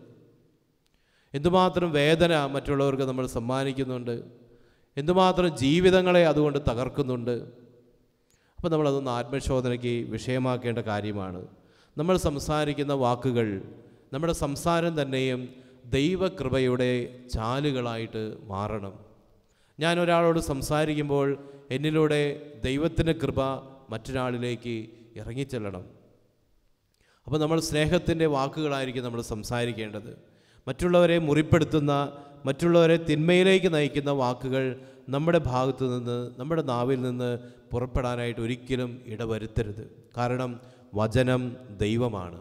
എന്തുമാത്രം വേദന മറ്റുള്ളവർക്ക് നമ്മൾ സമ്മാനിക്കുന്നുണ്ട് എന്തുമാത്രം ജീവിതങ്ങളെ അതുകൊണ്ട് തകർക്കുന്നുണ്ട് അപ്പോൾ നമ്മളതൊന്ന് ആത്മശോധനയ്ക്ക് വിഷയമാക്കേണ്ട കാര്യമാണ് നമ്മൾ സംസാരിക്കുന്ന വാക്കുകൾ നമ്മുടെ സംസാരം തന്നെയും ദൈവകൃപയുടെ ചാലുകളായിട്ട് മാറണം ഞാൻ ഒരാളോട് സംസാരിക്കുമ്പോൾ എന്നിലൂടെ ദൈവത്തിൻ്റെ കൃപ മറ്റൊരാളിലേക്ക് ഇറങ്ങിച്ചെല്ലണം അപ്പോൾ നമ്മൾ സ്നേഹത്തിൻ്റെ വാക്കുകളായിരിക്കും നമ്മൾ സംസാരിക്കേണ്ടത് മറ്റുള്ളവരെ മുറിപ്പെടുത്തുന്ന മറ്റുള്ളവരെ തിന്മയിലേക്ക് നയിക്കുന്ന വാക്കുകൾ നമ്മുടെ ഭാഗത്തു നിന്ന് നമ്മുടെ നാവിൽ നിന്ന് പുറപ്പെടാനായിട്ട് ഒരിക്കലും ഇടവരുത്തരുത് കാരണം വചനം ദൈവമാണ്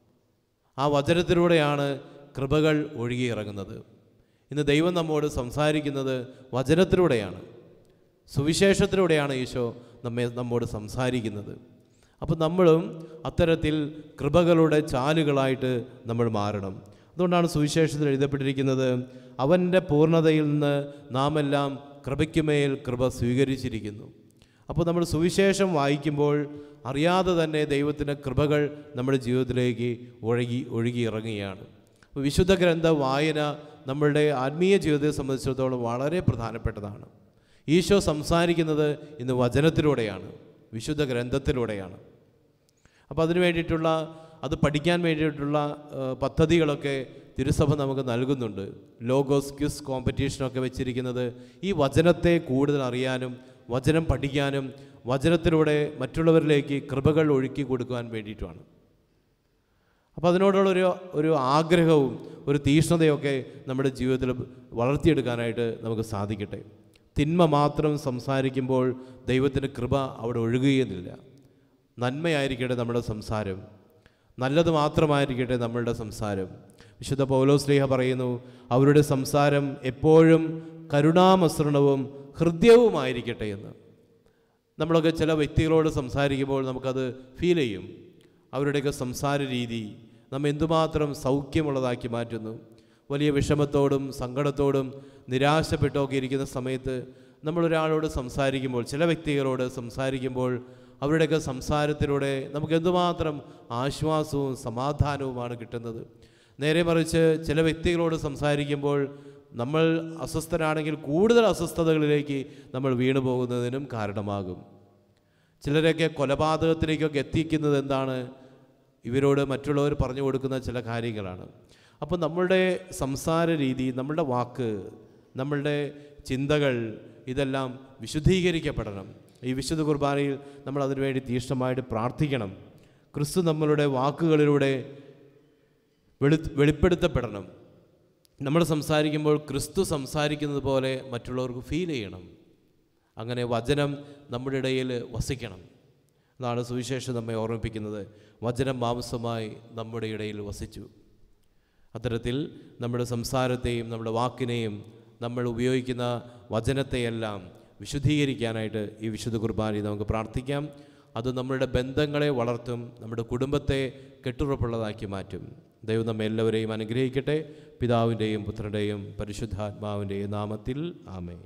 ആ വചനത്തിലൂടെയാണ് കൃപകൾ ഒഴുകിയിറങ്ങുന്നത് ഇന്ന് ദൈവം നമ്മോട് സംസാരിക്കുന്നത് വചനത്തിലൂടെയാണ് സുവിശേഷത്തിലൂടെയാണ് ഈശോ നമ്മെ നമ്മോട് സംസാരിക്കുന്നത് അപ്പോൾ നമ്മളും അത്തരത്തിൽ കൃപകളുടെ ചാലുകളായിട്ട് നമ്മൾ മാറണം അതുകൊണ്ടാണ് സുവിശേഷത്തിൽ എഴുതപ്പെട്ടിരിക്കുന്നത് അവൻ്റെ പൂർണ്ണതയിൽ നിന്ന് നാം എല്ലാം കൃപയ്ക്കുമേൽ കൃപ സ്വീകരിച്ചിരിക്കുന്നു അപ്പോൾ നമ്മൾ സുവിശേഷം വായിക്കുമ്പോൾ അറിയാതെ തന്നെ ദൈവത്തിൻ്റെ കൃപകൾ നമ്മുടെ ജീവിതത്തിലേക്ക് ഒഴുകി ഒഴുകി ഇറങ്ങുകയാണ് അപ്പോൾ വിശുദ്ധ ഗ്രന്ഥ വായന നമ്മളുടെ ആത്മീയ ജീവിതത്തെ സംബന്ധിച്ചിടത്തോളം വളരെ പ്രധാനപ്പെട്ടതാണ് ഈശോ സംസാരിക്കുന്നത് ഇന്ന് വചനത്തിലൂടെയാണ് വിശുദ്ധ ഗ്രന്ഥത്തിലൂടെയാണ് അപ്പോൾ അതിനു വേണ്ടിയിട്ടുള്ള അത് പഠിക്കാൻ വേണ്ടിയിട്ടുള്ള ആ, പദ്ധതികളൊക്കെ തിരുസഭ നമുക്ക് നൽകുന്നുണ്ട് ലോഗോസ് ക്വിസ് കോമ്പറ്റീഷനൊക്കെ വെച്ചിരിക്കുന്നത് ഈ വചനത്തെ കൂടുതൽ അറിയാനും വചനം പഠിക്കാനും വചനത്തിലൂടെ മറ്റുള്ളവരിലേക്ക് കൃപകൾ ഒഴുക്കി കൊടുക്കുവാൻ വേണ്ടിയിട്ടുമാണ് അപ്പോൾ അതിനോടുള്ളൊരു ഒരു ആഗ്രഹവും ഒരു തീഷ്ണതയൊക്കെ നമ്മുടെ ജീവിതത്തിൽ വളർത്തിയെടുക്കാനായിട്ട് നമുക്ക് സാധിക്കട്ടെ തിന്മ മാത്രം സംസാരിക്കുമ്പോൾ ദൈവത്തിൻ്റെ കൃപ അവിടെ ഒഴുകുകയുന്നില്ല നന്മയായിരിക്കട്ടെ നമ്മുടെ സംസാരം നല്ലത് മാത്രമായിരിക്കട്ടെ നമ്മളുടെ സംസാരം വിശുദ്ധ പൗലോസ്ലേഹ പറയുന്നു അവരുടെ സംസാരം എപ്പോഴും കരുണാമസൃണവും ഹൃദ്യവുമായിരിക്കട്ടെ എന്ന് നമ്മളൊക്കെ ചില വ്യക്തികളോട് സംസാരിക്കുമ്പോൾ നമുക്കത് ഫീൽ ചെയ്യും അവരുടെയൊക്കെ സംസാര രീതി നമ്മെ എന്തുമാത്രം സൗഖ്യമുള്ളതാക്കി മാറ്റുന്നു വലിയ വിഷമത്തോടും സങ്കടത്തോടും നിരാശപ്പെട്ടൊക്കെ ഇരിക്കുന്ന സമയത്ത് നമ്മളൊരാളോട് സംസാരിക്കുമ്പോൾ ചില വ്യക്തികളോട് സംസാരിക്കുമ്പോൾ അവരുടെയൊക്കെ സംസാരത്തിലൂടെ നമുക്ക് എന്തുമാത്രം ആശ്വാസവും സമാധാനവുമാണ് കിട്ടുന്നത് നേരെ മറിച്ച് ചില വ്യക്തികളോട് സംസാരിക്കുമ്പോൾ നമ്മൾ അസ്വസ്ഥരാണെങ്കിൽ കൂടുതൽ അസ്വസ്ഥതകളിലേക്ക് നമ്മൾ വീണു പോകുന്നതിനും കാരണമാകും ചിലരൊക്കെ കൊലപാതകത്തിലേക്കൊക്കെ എത്തിക്കുന്നത് എന്താണ് ഇവരോട് മറ്റുള്ളവർ പറഞ്ഞു കൊടുക്കുന്ന ചില കാര്യങ്ങളാണ് അപ്പോൾ നമ്മളുടെ സംസാര രീതി നമ്മളുടെ വാക്ക് നമ്മളുടെ ചിന്തകൾ ഇതെല്ലാം വിശുദ്ധീകരിക്കപ്പെടണം ഈ വിശുദ്ധ കുർബാനയിൽ നമ്മൾ അതിനുവേണ്ടി തീഷ്ണമായിട്ട് പ്രാർത്ഥിക്കണം ക്രിസ്തു നമ്മളുടെ വാക്കുകളിലൂടെ വെളി വെളിപ്പെടുത്തപ്പെടണം നമ്മൾ സംസാരിക്കുമ്പോൾ ക്രിസ്തു സംസാരിക്കുന്നത് പോലെ മറ്റുള്ളവർക്ക് ഫീൽ ചെയ്യണം അങ്ങനെ വചനം നമ്മുടെ ഇടയിൽ വസിക്കണം എന്നാണ് സുവിശേഷം നമ്മെ ഓർമ്മിപ്പിക്കുന്നത് വചനം മാംസമായി നമ്മുടെ ഇടയിൽ വസിച്ചു അത്തരത്തിൽ നമ്മുടെ സംസാരത്തെയും നമ്മുടെ വാക്കിനെയും നമ്മൾ ഉപയോഗിക്കുന്ന വചനത്തെയെല്ലാം വിശുദ്ധീകരിക്കാനായിട്ട് ഈ വിശുദ്ധ കുർബാനയിൽ നമുക്ക് പ്രാർത്ഥിക്കാം അത് നമ്മളുടെ ബന്ധങ്ങളെ വളർത്തും നമ്മുടെ കുടുംബത്തെ കെട്ടുറപ്പുള്ളതാക്കി മാറ്റും ദൈവം നമ്മെ എല്ലാവരെയും അനുഗ്രഹിക്കട്ടെ പിതാവിൻ്റെയും പുത്രൻ്റെയും പരിശുദ്ധാത്മാവിൻ്റെയും നാമത്തിൽ ആമേ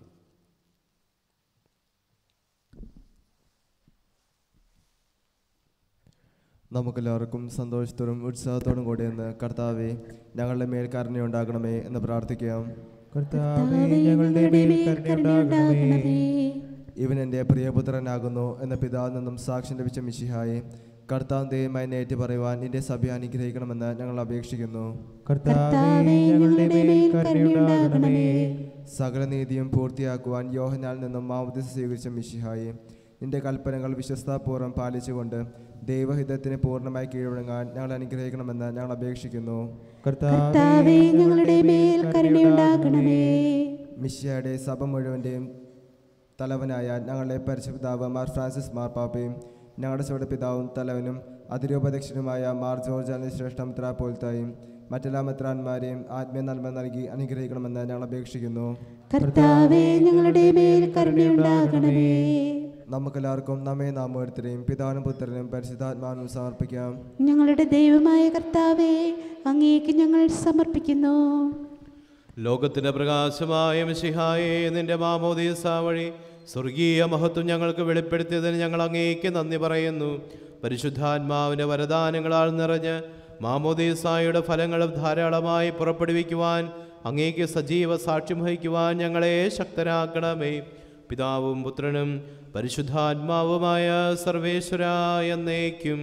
നമുക്കെല്ലാവർക്കും സന്തോഷത്തോടും ഉത്സാഹത്തോടും കൂടി എന്ന് കർത്താവെ ഞങ്ങളുടെ മേൽ കരുണയുണ്ടാകണമേ എന്ന് പ്രാർത്ഥിക്കാം കർത്താവേ ഞങ്ങളുടെ മേൽ കരുണയുണ്ടാകണമേ ഇവൻ എൻ്റെ പ്രിയപുത്രനാകുന്നു എന്ന പിതാവിൽ നിന്നും സാക്ഷ്യം ലഭിച്ച മിശിഹായെ കർത്താവ് ദൈവമായി നേറ്റ് പറയുവാൻ നിന്റെ സഭ അനുഗ്രഹിക്കണമെന്ന് ഞങ്ങൾ അപേക്ഷിക്കുന്നു കർത്താവേ ഞങ്ങളുടെ മേൽ കരുണയുണ്ടാകണമേ സകല നീതിയും പൂർത്തിയാക്കുവാൻ യോഹനാൽ നിന്നും മാമോദിസ സ്വീകരിച്ച മിശിഹായെ നിന്റെ കൽപ്പനകൾ വിശ്വസ്താപൂർവ്വം പാലിച്ചുകൊണ്ട് ദൈവഹിതത്തിന് പൂർണ്ണമായി കീഴ്വഴങ്ങാൻ ഞങ്ങൾ അനുഗ്രഹിക്കണമെന്ന് ഞങ്ങൾ അപേക്ഷിക്കുന്നു കർത്താവേ ഞങ്ങളുടെ മേൽ കരുണയുണ്ടാകണമേ മിശിഹയുടെ സഭ മുഴുവൻ്റെയും തലവനായ ഞങ്ങളുടെ പരിശുപിതാവ് മാർ ഫ്രാൻസിസ് മാർപ്പാപ്പയും ഞങ്ങളുടെ സഭയുടെ പിതാവും തലവനും അതിരൂപദക്ഷനുമായ മാർ ജോർജ് അലി ശ്രേഷ്ഠ മിത്രാപോലത്തായും മറ്റെല്ലാ മിത്രാന്മാരെയും ആത്മീയ നന്മ നൽകി അനുഗ്രഹിക്കണമെന്ന് ഞങ്ങൾ അപേക്ഷിക്കുന്നു കർത്താവേ ഞങ്ങളുടെ മേൽ കരുണയുണ്ടാകണമേ നമുക്കെല്ലാവർക്കും നമ്മെ നാം ഓരോരുത്തരെയും പിതാവിനും പുത്രനും പരിശുദ്ധാത്മാവിനും സമർപ്പിക്കാം ഞങ്ങളുടെ ദൈവമായ കർത്താവേ അങ്ങേക്ക് ഞങ്ങൾ സമർപ്പിക്കുന്നു ലോകത്തിൻ്റെ പ്രകാശമായ മിശിഹായെ നിന്റെ മാമോദീസ വഴി സ്വർഗീയ മഹത്വം ഞങ്ങൾക്ക് വെളിപ്പെടുത്തിയതിന് ഞങ്ങൾ അങ്ങേക്ക് നന്ദി പറയുന്നു പരിശുദ്ധാത്മാവിൻ്റെ വരദാനങ്ങളാൽ നിറഞ്ഞ് മാമോദീസായുടെ ഫലങ്ങളും ധാരാളമായി പുറപ്പെടുവിക്കുവാൻ അങ്ങേക്ക് സജീവ സാക്ഷ്യം വഹിക്കുവാൻ ഞങ്ങളെ ശക്തരാക്കണമേ പിതാവും പുത്രനും പരിശുദ്ധാത്മാവുമായ സർവേശ്വരായ എന്നേക്കും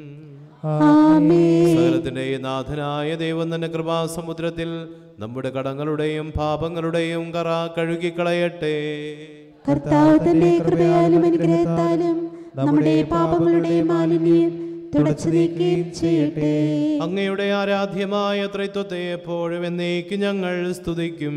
സകലത്തിന്റെ നാഥനായ ദൈവം തന്നെ കൃപാസമുദ്രത്തിൽ നമ്മുടെ കടങ്ങളുടെയും പാപങ്ങളുടെയും കറ കഴുകിക്കളയട്ടെ കർത്താവ് തന്റെ കൃപയാലും അനുഗ്രഹത്താലും നമ്മുടെ പാപങ്ങളുടെ മാലിന്യം തുടച്ചു നീക്കുകയും ചെയ്യട്ടെ അങ്ങയുടെ ആരാധ്യമായ ത്രൈത്വത്തെ എപ്പോഴും എന്നേക്ക് ഞങ്ങൾ സ്തുതിക്കും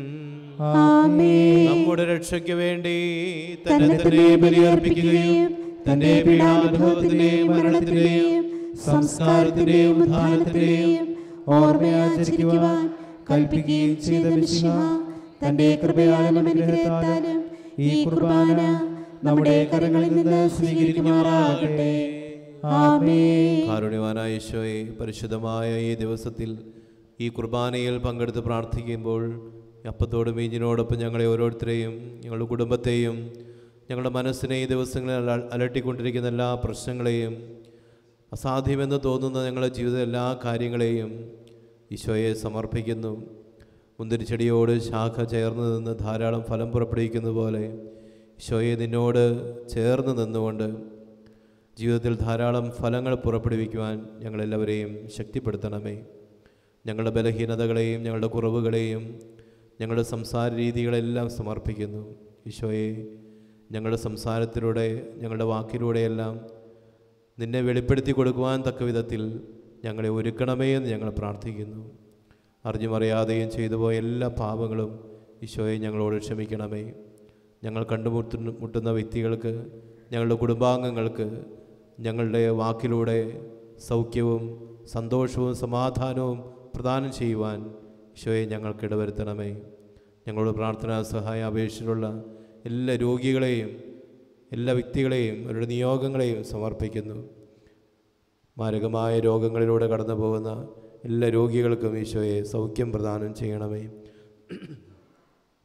ആമേൻ നമ്മുടെ രക്ഷയ്ക്ക് വേണ്ടി തന്നെ തന്നെ ബലിയർപ്പിക്കുകയും തന്റെ പീഡാനുഭവത്തിന്റെയും മരണത്തിന്റെയും സംസ്കാരത്തിന്റെയും ഉദ്ധാനത്തിന്റെയും ഓർമ്മയാചരിക്കുവാൻ കൽപ്പിക്കുകയും ചെയ്ത മിശിഹ തന്റെ കൃപയാലും അനുഗ്രഹത്താലും ഈ കുർബാന നമ്മുടെ കരങ്ങളിൽ നിന്ന് സ്വീകരിക്കുമാറാകട്ടെ ആമേൻ കാരുണ്യവാനായ ഈശോയെ പരിശുദ്ധമായ ഈ ദിവസത്തിൽ ഈ കുർബാനയിൽ പങ്കെടുത്ത് പ്രാർത്ഥിക്കുമ്പോൾ ഈ അപ്പത്തോടും മീഞ്ഞിനോടൊപ്പം ഞങ്ങളെ ഓരോരുത്തരെയും ഞങ്ങളുടെ കുടുംബത്തെയും ഞങ്ങളുടെ മനസ്സിനെ ഈ ദിവസങ്ങളിൽ അല- അലട്ടിക്കൊണ്ടിരിക്കുന്ന എല്ലാ പ്രശ്നങ്ങളെയും അസാധ്യമെന്ന് തോന്നുന്ന ഞങ്ങളുടെ ജീവിത എല്ലാ കാര്യങ്ങളെയും ഈശോയെ സമർപ്പിക്കുന്നു മുന്തിരിച്ചെടിയോട് ശാഖ ചേർന്ന് നിന്ന് ധാരാളം ഫലം പുറപ്പെടുവിക്കുന്ന പോലെ ഈശോയെ നിന്നോട് ചേർന്ന് നിന്നുകൊണ്ട് ജീവിതത്തിൽ ധാരാളം ഫലങ്ങൾ പുറപ്പെടുവിക്കുവാൻ ഞങ്ങളെല്ലാവരെയും ശക്തിപ്പെടുത്തണമേ ഞങ്ങളുടെ ബലഹീനതകളെയും ഞങ്ങളുടെ കുറവുകളെയും ഞങ്ങളുടെ സംസാര രീതികളെല്ലാം സമർപ്പിക്കുന്നു ഈശോയെ ഞങ്ങളുടെ സംസാരത്തിലൂടെ ഞങ്ങളുടെ വാക്കിലൂടെയെല്ലാം നിന്നെ വെളിപ്പെടുത്തി കൊടുക്കുവാൻ തക്ക വിധത്തിൽ ഞങ്ങളെ ഒരുക്കണമേ എന്ന് ഞങ്ങൾ പ്രാർത്ഥിക്കുന്നു അറിഞ്ഞും അറിയാതെയും ചെയ്തു പോയ എല്ലാ പാപങ്ങളും ഈശോയെ ഞങ്ങളോട് ക്ഷമിക്കണമേ ഞങ്ങൾ കണ്ടുമുട്ടുന്ന മുട്ടുന്ന വ്യക്തികൾക്ക് ഞങ്ങളുടെ കുടുംബാംഗങ്ങൾക്ക് ഞങ്ങളുടെ വാക്കിലൂടെ സൗഖ്യവും സന്തോഷവും സമാധാനവും പ്രദാനം ചെയ്യുവാൻ ഈശോയെ ഞങ്ങൾക്ക് ഇടവരുത്തണമേ ഞങ്ങളോട് പ്രാർത്ഥനാ സഹായ അപേക്ഷയിലുള്ള എല്ലാ രോഗികളെയും എല്ലാ വ്യക്തികളെയും അവരുടെ നിയോഗങ്ങളെയും സമർപ്പിക്കുന്നു മാരകമായ രോഗങ്ങളിലൂടെ കടന്നു പോകുന്ന എല്ലാ രോഗികൾക്കും ഈശോയെ സൗഖ്യം പ്രദാനം ചെയ്യണമേ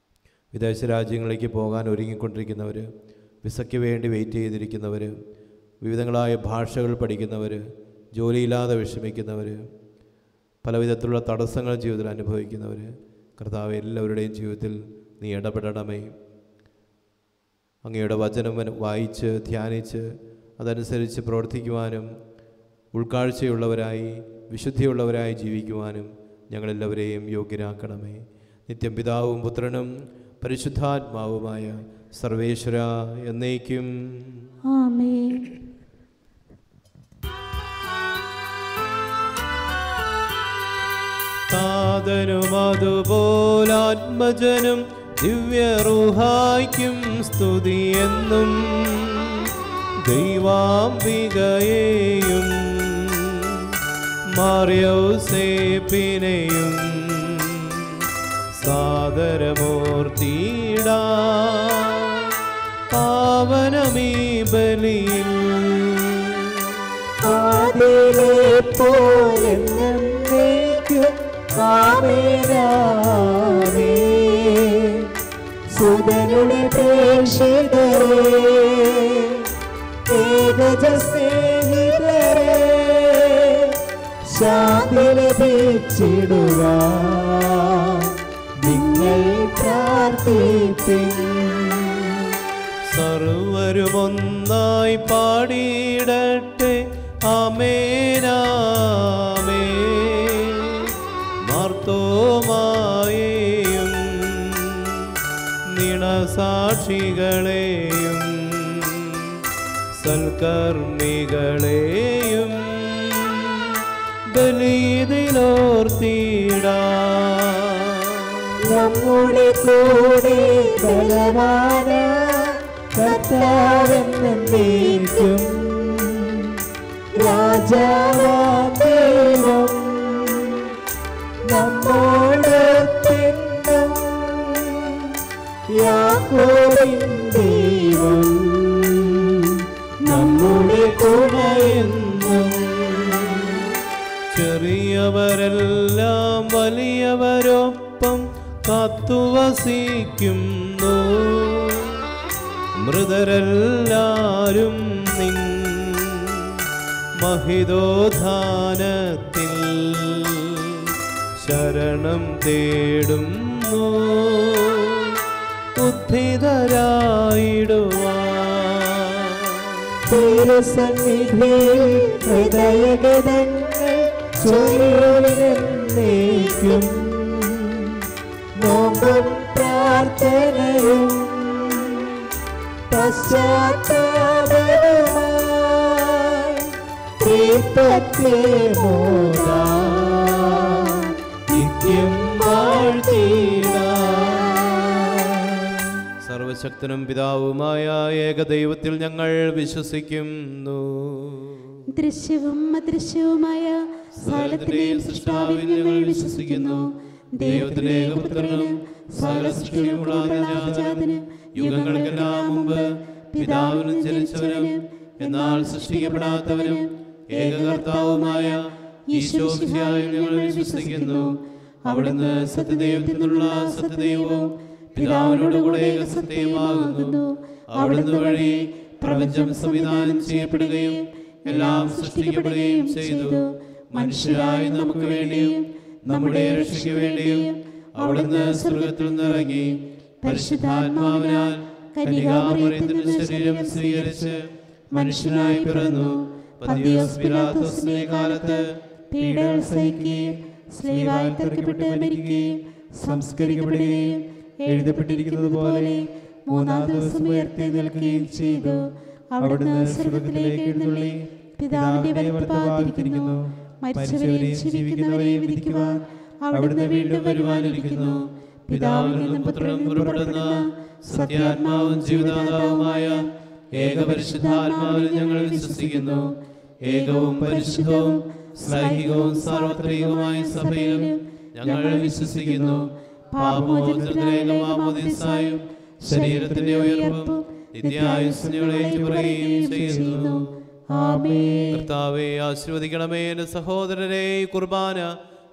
വിദേശ രാജ്യങ്ങളിലേക്ക് പോകാൻ ഒരുങ്ങിക്കൊണ്ടിരിക്കുന്നവർ വിസയ്ക്ക് വേണ്ടി വെയിറ്റ് ചെയ്തിരിക്കുന്നവർ വിവിധങ്ങളായ ഭാഷകൾ പഠിക്കുന്നവർ ജോലിയില്ലാതെ വിഷമിക്കുന്നവർ പല വിധത്തിലുള്ള തടസ്സങ്ങൾ ജീവിതത്തിൽ അനുഭവിക്കുന്നവർ കർത്താവ് എല്ലാവരുടെയും ജീവിതത്തിൽ നീ ഇടപെടണമേ അങ്ങയുടെ വചനം വന- വായിച്ച് ധ്യാനിച്ച് അതനുസരിച്ച് പ്രവർത്തിക്കുവാനും ഉൾക്കാഴ്ചയുള്ളവരായി വിശുദ്ധിയുള്ളവരായി ജീവിക്കുവാനും ഞങ്ങളെല്ലാവരെയും യോഗ്യരാക്കണമേ നിത്യം പിതാവും പുത്രനും പരിശുദ്ധാത്മാവുമായ സർവേശ്വര എന്നേക്കും ആമേൻ താതനും അതുപോലാത്മജനും ദിവ്യറുഹായ്ക്കും സ്തുതിയെന്നും ദൈവാംബികയെയും മാറിയൗസേപ്പിനെയും സാദരമൂർത്തിയിടാ പാവനമീ ബലിയിൽ ആദിയിലെ പോലെന്നേക്കും ആമേനാമേ സുതനുടെ പ്രേക്ഷിതരേ ഏകജ സ്നേഹിതരേ ശാന്തി ലഭിച്ചിടുക നിങ്ങൾ പ്രാർത്ഥിപ്പിൻ സർവരുമൊന്നായി പാടിയിടട്ടെ അമേനാമേ മാർത്തോമായേയും നിണസാക്ഷികളെയും സൽക്കർമ്മികളെയും ബലിയിലോർത്തിടാ നമ്മുടെ കൂടെ ബലവാന കർത്താവെന്നേക്കും രാജാവാം ദൈവം നമ്മോട് പിന്നും യാക്കോബിൻ ദൈവം നമ്മുടെ തുണയെന്നും ചെറിയവരെല്ലാം വലിയവരൊപ്പം കാത്തുവസിക്കുന്നു മൃതരെല്ലാരും നിൻ മഹിതോധാനത്തിൽ ശരണം തേടുന്നു ഉദ്ധിതരായിടുവാൻ തിരുസന്നിധിയിൽ ഹൃദയഗതങ്ങൾ ചൊല്ലിനേക്കും നോമ്പും പ്രാർത്ഥനയും പശ്ചാത്താപവുമായി ദീപത്തെ മോദാ നിത്യം വാഴ്ത്തിടാം സർവശക്തനും പിതാവുമായ ഏകദൈവത്തിൽ ഞങ്ങൾ വിശ്വസിക്കുന്നു ദൃശ്യവും അദൃശ്യവുമായ സകലത്തിന്റെയും സൃഷ്ടാവിൽ ഞങ്ങൾ വിശ്വസിക്കുന്നു ദൈവത്തിന്റെ ഏകപുത്രനും സകല സൃഷ്ടിയുമുള്ള ജാതനും യുഗങ്ങൾക്കെല്ലാം മുമ്പ് പിതാവിനും ജനിച്ചവനും എന്നാൽ സൃഷ്ടിക്കപ്പെടാത്തവനും ഏകകർത്താവുമായ ഈശോസിയായി ഞങ്ങൾ വിശ്വസിക്കുന്നു അവിടുന്ന് സത്യദൈവത്തിൽ നിന്നുള്ള സത്യദൈവവും പിതാവിനോട് കൂടെ ഏകസത്യമാകുന്നു അവിടുന്ന് വഴി പ്രപഞ്ചം സംവിധാനം ചെയ്യപ്പെടുകയും എല്ലാം സൃഷ്ടിക്കപ്പെടുകയും ചെയ്തു മനുഷ്യരായ നമുക്ക് വേണ്ടിയും നമ്മുടെ രക്ഷയ്ക്ക് വേണ്ടിയും അവിടുന്ന് സ്വർഗത്തിൽ നിന്നിറങ്ങി പരിശുദ്ധാത്മാവിനാൽ കന്യകാമറിയത്തിന്റെ ശരീരം സ്വീകരിച്ച് മനുഷ്യനായി പിറന്നു പന്തിയോസ് പിലാത്തോസിന്റെ കാലത്ത് പീഡകൾ സഹിക്കുകയും സ്ലീവായി തെറിക്കപ്പെട്ട് മരിക്കുകയും സംസ്കരിക്കപ്പെടുകയും എഴുതപ്പെട്ടിരിക്കുന്നത് പോലെ മൂന്നാം ദിവസം ഉയർത്തി നിൽക്കുകയും ചെയ്തു അവിടുന്ന് സ്വർഗത്തിലേക്ക് എഴുന്നള്ളി പിതാവിന്റെ വലത്തുഭാഗത്തിരിക്കുന്നു മരിച്ചവരെയും ജീവിക്കുന്നവരെയും വിധിക്കുവാൻ അവിടുന്ന് വീണ്ടും വരുവാനിരിക്കുന്നു പിതാവിൽ നിന്നും പുത്രനും പുറപ്പെടുന്ന സത്യാത്മാവും ജീവദാതാവുമായ ഏകപരിശുദ്ധാത്മാവിൽ ഞങ്ങൾ വിശ്വസിക്കുന്നു ഏകവും പരിശുദ്ധവും സ്ലൈഹികവും സാർവത്രികവുമായ സഭയിലും ഞങ്ങൾ വിശ്വസിക്കുന്നു പാപമോചനത്തിലേകമാമോദിസായും ശരീരത്തിന്റെ ഉയർപ്പും നിത്യായുസ്സുകളെ പറയുകയും ചെയ്യുന്നു ആമേൻ കർത്താവെ ആശീർവദിക്കണമേ എൻ്റെ സഹോദരരെ ഈ കുർബാന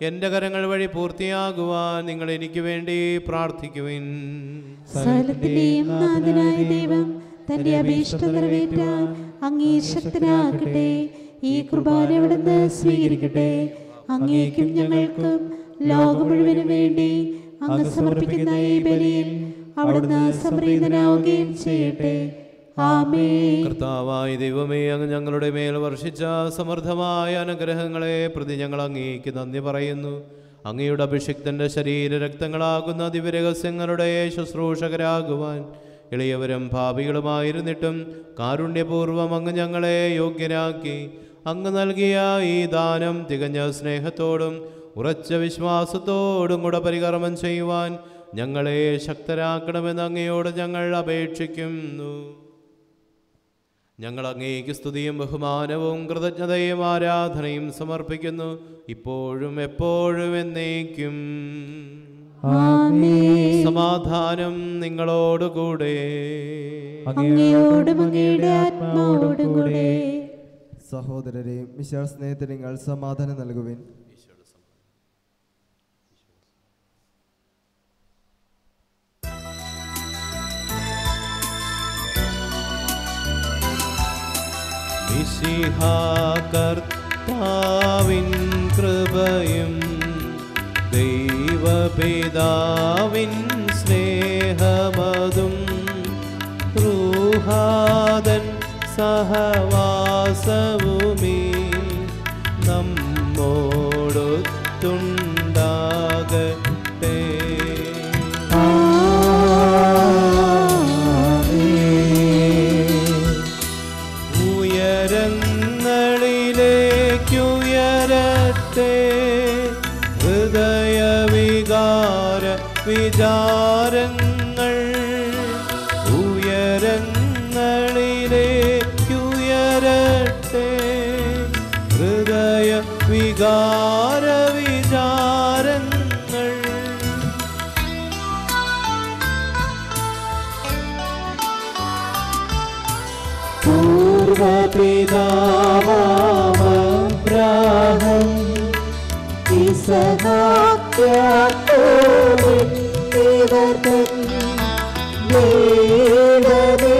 എൻ്റെ കരങ്ങൾ വഴി പൂർത്തിയാകുവാൻ നിങ്ങൾ എനിക്ക് വേണ്ടി പ്രാർത്ഥിക്കുവിൻ സകലത്തിന്റെയും നാഥനായ ദൈവം തന്റെ അഭീഷ്ട നിറവേറ്റാൻ അങ്ങേ ശക്തനാകട്ടെ ഈ കുർബാന അവിടുന്ന് സ്വീകരിക്കട്ടെ അങ്ങേക്കും ഞങ്ങൾക്കും ലോകം മുഴുവനും വേണ്ടി അങ്ങ് സമർപ്പിക്കുന്ന ഈ ബലിയിൽ അവിടുന്ന് സംപ്രീതനാവുകയും ചെയ്യട്ടെ ആമേ കർത്താവായ ദൈവമേ അങ്ങ് ഞങ്ങളുടെ മേൽ വർഷിച്ച സമൃദ്ധമായ അനുഗ്രഹങ്ങളെ പ്രതി ഞങ്ങൾ അങ്ങേക്ക് നന്ദി പറയുന്നു അങ്ങയുടെ അഭിഷിക്തന്റെ ശരീര രക്തങ്ങളാകുന്ന ദിവ്യരഹസ്യങ്ങളുടെ ശുശ്രൂഷകരാകുവാൻ എളിയവരും ഭാവികളുമായിരുന്നിട്ടും കാരുണ്യപൂർവ്വം അങ്ങ് ഞങ്ങളെ യോഗ്യരാക്കി അങ്ങ് നൽകിയ ഈ ദാനം തികഞ്ഞ സ്നേഹത്തോടും ഉറച്ച വിശ്വാസത്തോടും കൂടെ പരികർമ്മം ചെയ്യുവാൻ ഞങ്ങളെ ശക്തരാക്കണമെന്ന് അങ്ങയോട് ഞങ്ങൾ അപേക്ഷിക്കുന്നു ഞങ്ങൾ അങ്ങേക്ക് സ്തുതിയും ബഹുമാനവും കൃതജ്ഞതയും ആരാധനയും സമർപ്പിക്കുന്നു ഇപ്പോഴും എപ്പോഴും എന്നേക്കും സമാധാനം നിങ്ങളോടുകൂടെ അങ്ങയോടും അങ്ങയുടെ ആത്മാവോടും കൂടെ സഹോദരരെ മിശാൽ സ്നേഹത്തിന് നിങ്ങൾ സമാധാനം നൽകുവിൻ കർത്താവിൻ കൃപയും ദൈവപിതാവിൻ സ്നേഹമതും റൂഹാദൻ സഹവാസവുമീ നമ്മോടൊത്തുണ്ടാകട്ടെ ഉയരങ്ങളിലേക്കുയരട്ടെ ഹൃദയവികാര വിചാരങ്ങൾ ഉയരങ്ങളിലേക്കുയരട്ടെ ഹൃദയ വികാര വിചാരങ്ങൾ പൂർവപിതാവാബ്രാഹം ഇസഹാക്യാക്കോവിവർത്തൻ ദൈവമേ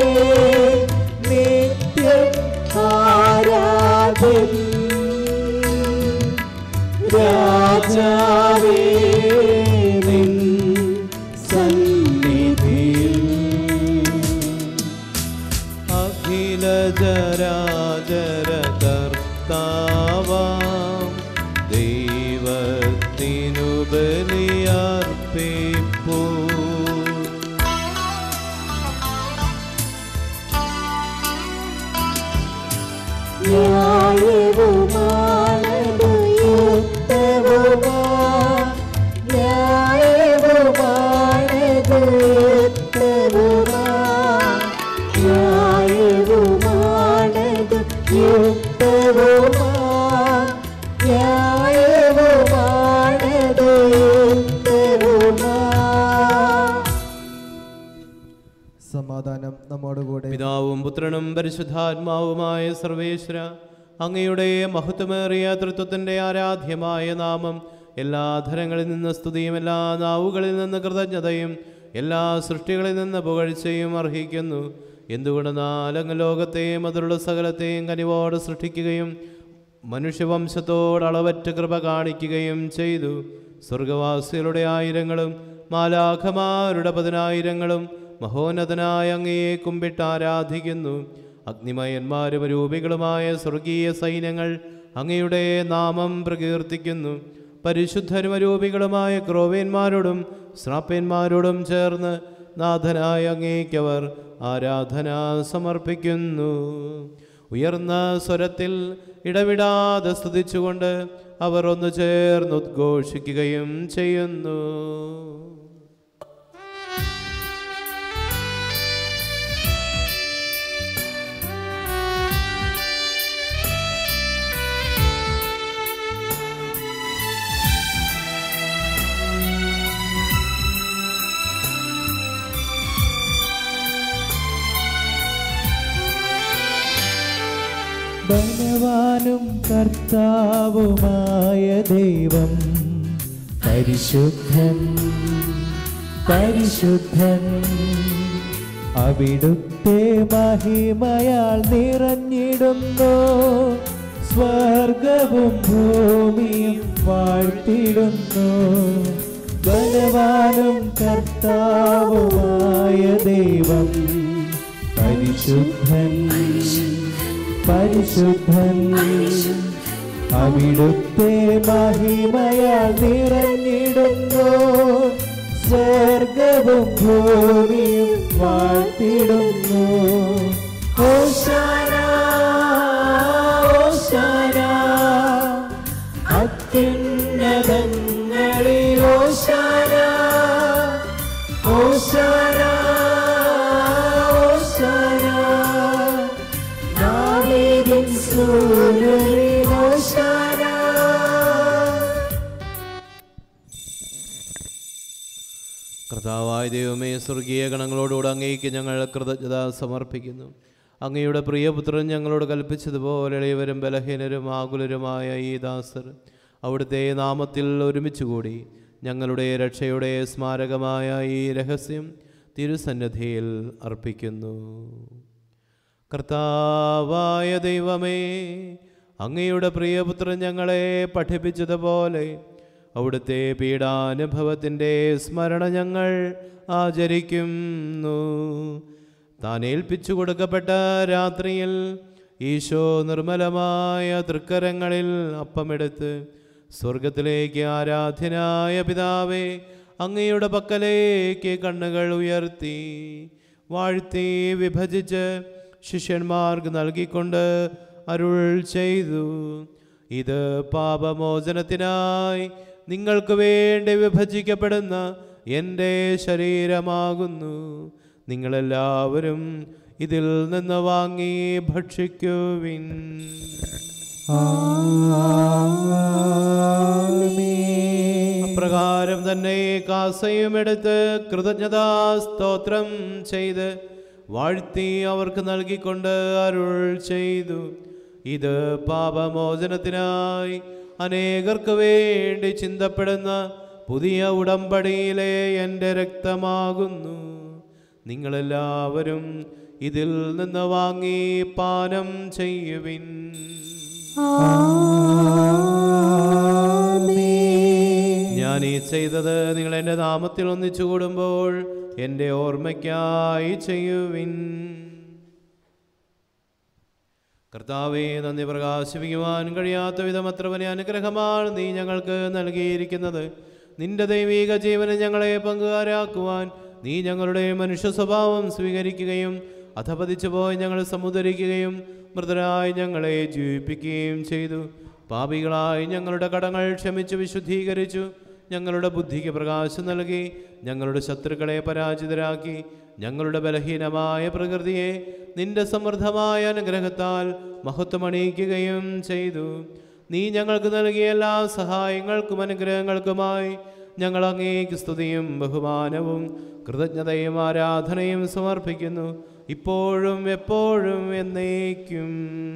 നിത്യം ആരാധൻ രാജാവേ നിൻ സന്നിധിയിൽ അഖില ജരാജര കർത്താവാം ദൈവത്തിനു ബലിയർപ്പിപ്പൂ ന്യായവുമാണതു യുക്തവുമാ ന്യായവുമാണതു യുക്തവുമാ ന്യായവുമാണതു യുക്തവുമാ ന്യായവുമാണതു യുക്തവുമാ സമാധാനം നമ്മോടുകൂടെ പിതാവും പുത്രനും പരിശുദ്ധാത്മാവുമായ സർവേശ്വര അങ്ങയുടെ മഹത്വമേറിയ തൃത്വത്തിൻ്റെ ആരാധ്യമായ നാമം എല്ലാ ധരങ്ങളിൽ നിന്ന് സ്തുതിയും എല്ലാ നാവുകളിൽ നിന്ന് കൃതജ്ഞതയും എല്ലാ സൃഷ്ടികളിൽ നിന്ന് പുകഴ്ചയും അർഹിക്കുന്നു എന്തുകൊണ്ടെന്നാൽ അങ്ങ് ലോകത്തെയും അതിലുള്ള സകലത്തെയും കനിവോട് സൃഷ്ടിക്കുകയും മനുഷ്യവംശത്തോട് അളവറ്റ കൃപ കാണിക്കുകയും ചെയ്തു സ്വർഗവാസികളുടെ ആയിരങ്ങളും മാലാഖമാരുടെ പതിനായിരങ്ങളും മഹോന്നതനായ അങ്ങയെ കുമ്പിട്ട് ആരാധിക്കുന്നു അഗ്നിമയന്മാരും രൂപികളുമായ സ്വർഗീയ സൈന്യങ്ങൾ അങ്ങയുടെ നാമം പ്രകീർത്തിക്കുന്നു പരിശുദ്ധരും അരൂപികളുമായ ക്രോവേന്മാരോടും ശ്രാപ്പന്മാരോടും ചേർന്ന് നാഥനായ അങ്ങേക്കവർ ആരാധന സമർപ്പിക്കുന്നു ഉയർന്ന സ്വരത്തിൽ ഇടവിടാതെ സ്തുതിച്ചുകൊണ്ട് അവർ ഒന്ന് ചേർന്ന് ഉദ്ഘോഷിക്കുകയും ചെയ്യുന്നു ബലവാനും കർത്താവുമായ ദൈവം പരിശുദ്ധൻ പരിശുദ്ധൻ അവിടുത്തെ മഹിമയാൽ നിറഞ്ഞിടുന്നു സ്വർഗവും ഭൂമിയും വാഴ്ത്തിടുന്നു ബലവാനും കർത്താവുമായ ദൈവം പരിശുദ്ധൻ പരിശുദ്ധൻ അവിടുത്തെ മഹിമയാൽ നിറഞ്ഞിടുന്നു സ്വർഗവും ഭൂമിയും വാഴ്ത്തിടുന്നു ഓശാന ഓശാന അത്യുന്നതങ്ങളിൽ ഓശാന ഓശാന ഓശാന ദാവീദിൻ സൂര്യനിൽ ഓശാന കർത്താവായ ദൈവമേ സ്വർഗീയ ഗണങ്ങളോടുകൂടെ അങ്ങേക്ക് ഞങ്ങൾ കൃതജ്ഞത സമർപ്പിക്കുന്നു അങ്ങയുടെ പ്രിയപുത്രൻ ഞങ്ങളോട് കൽപ്പിച്ചതുപോലെ ഇളയവരും ബലഹീനരും ആകുലരുമായ ഈ ദാസർ അവിടുത്തെ നാമത്തിൽ ഒരുമിച്ചുകൂടി ഞങ്ങളുടെ രക്ഷയുടെ സ്മാരകമായ ഈ രഹസ്യം തിരുസന്നിധിയിൽ അർപ്പിക്കുന്നു കർത്താവായ ദൈവമേ അങ്ങയുടെ പ്രിയപുത്രൻ ഞങ്ങളെ പഠിപ്പിച്ചതുപോലെ അവിടുത്തെ പീഡാനുഭവത്തിൻ്റെ സ്മരണ ഞങ്ങൾ ആചരിക്കുന്നു താൻ ഏൽപ്പിച്ചു കൊടുക്കപ്പെട്ട രാത്രിയിൽ ഈശോ നിർമ്മലമായ തൃക്കരങ്ങളിൽ അപ്പമെടുത്ത് സ്വർഗത്തിലേക്ക് ആരാധ്യനായ പിതാവേ അങ്ങയുടെ പക്കലേക്ക് കണ്ണുകൾ ഉയർത്തി വാഴ്ത്തി വിഭജിച്ച് ശിഷ്യന്മാർക്ക് നൽകിക്കൊണ്ട് അരുൾ ചെയ്തു ഇത് പാപമോചനത്തിനായി നിങ്ങൾക്ക് വേണ്ടി വിഭജിക്കപ്പെടുന്ന എൻ്റെ ശരീരമാകുന്നു നിങ്ങളെല്ലാവരും ഇതിൽ നിന്ന് വാങ്ങി ഭക്ഷിക്കുവിൻ അപ്രകാരം തന്നെ കാസയും എടുത്ത് കൃതജ്ഞതാ സ്തോത്രം ചെയ്ത് വാഴ്ത്തി അവർക്ക് നൽകിക്കൊണ്ട് അരുൾ ചെയ്തു ഇത് പാപമോചനത്തിനായി അനേകർക്ക് വേണ്ടി ചിന്തപ്പെടുന്ന പുതിയ ഉടമ്പടിയിലെ എൻ്റെ രക്തമാകുന്നു നിങ്ങളെല്ലാവരും ഇതിൽ നിന്ന് വാങ്ങി പാനം ചെയ്യുവിൻ ഞാൻ ഈ ചെയ്തത് നിങ്ങൾ എൻ്റെ നാമത്തിൽ ഒന്നിച്ചു കൂടുമ്പോൾ എൻ്റെ ഓർമ്മയ്ക്കായി ചെയ്യുവിൻ കർത്താവെ നന്ദി പ്രകാശിപ്പിക്കുവാൻ കഴിയാത്ത വിധം അത്ര വലിയ അനുഗ്രഹമാണ് നീ ഞങ്ങൾക്ക് നൽകിയിരിക്കുന്നത് നിന്റെ ദൈവിക ജീവനെ ഞങ്ങളെ പങ്കുകാരാക്കുവാൻ നീ ഞങ്ങളുടെ മനുഷ്യ സ്വഭാവം സ്വീകരിക്കുകയും അധപതിച്ചു പോയി ഞങ്ങൾ സമുദരിക്കുകയും മൃതരായി ഞങ്ങളെ ജീവിപ്പിക്കുകയും ചെയ്തു പാപികളായി ഞങ്ങളുടെ കടങ്ങൾ ക്ഷമിച്ച് വിശുദ്ധീകരിച്ചു ഞങ്ങളുടെ ബുദ്ധിക്ക് പ്രകാശം നൽകി ഞങ്ങളുടെ ശത്രുക്കളെ പരാജിതരാക്കി ഞങ്ങളുടെ ബലഹീനമായ പ്രകൃതിയെ നിന്റെ സമൃദ്ധമായ അനുഗ്രഹത്താൽ മഹത്വമണിയിക്കുകയും ചെയ്തു നീ ഞങ്ങൾക്ക് നൽകിയ എല്ലാ സഹായങ്ങൾക്കും അനുഗ്രഹങ്ങൾക്കുമായി ഞങ്ങൾ അങ്ങേക്ക് സ്തുതിയും ബഹുമാനവും കൃതജ്ഞതയും ആരാധനയും സമർപ്പിക്കുന്നു ഇപ്പോഴും എപ്പോഴും എന്നേക്കും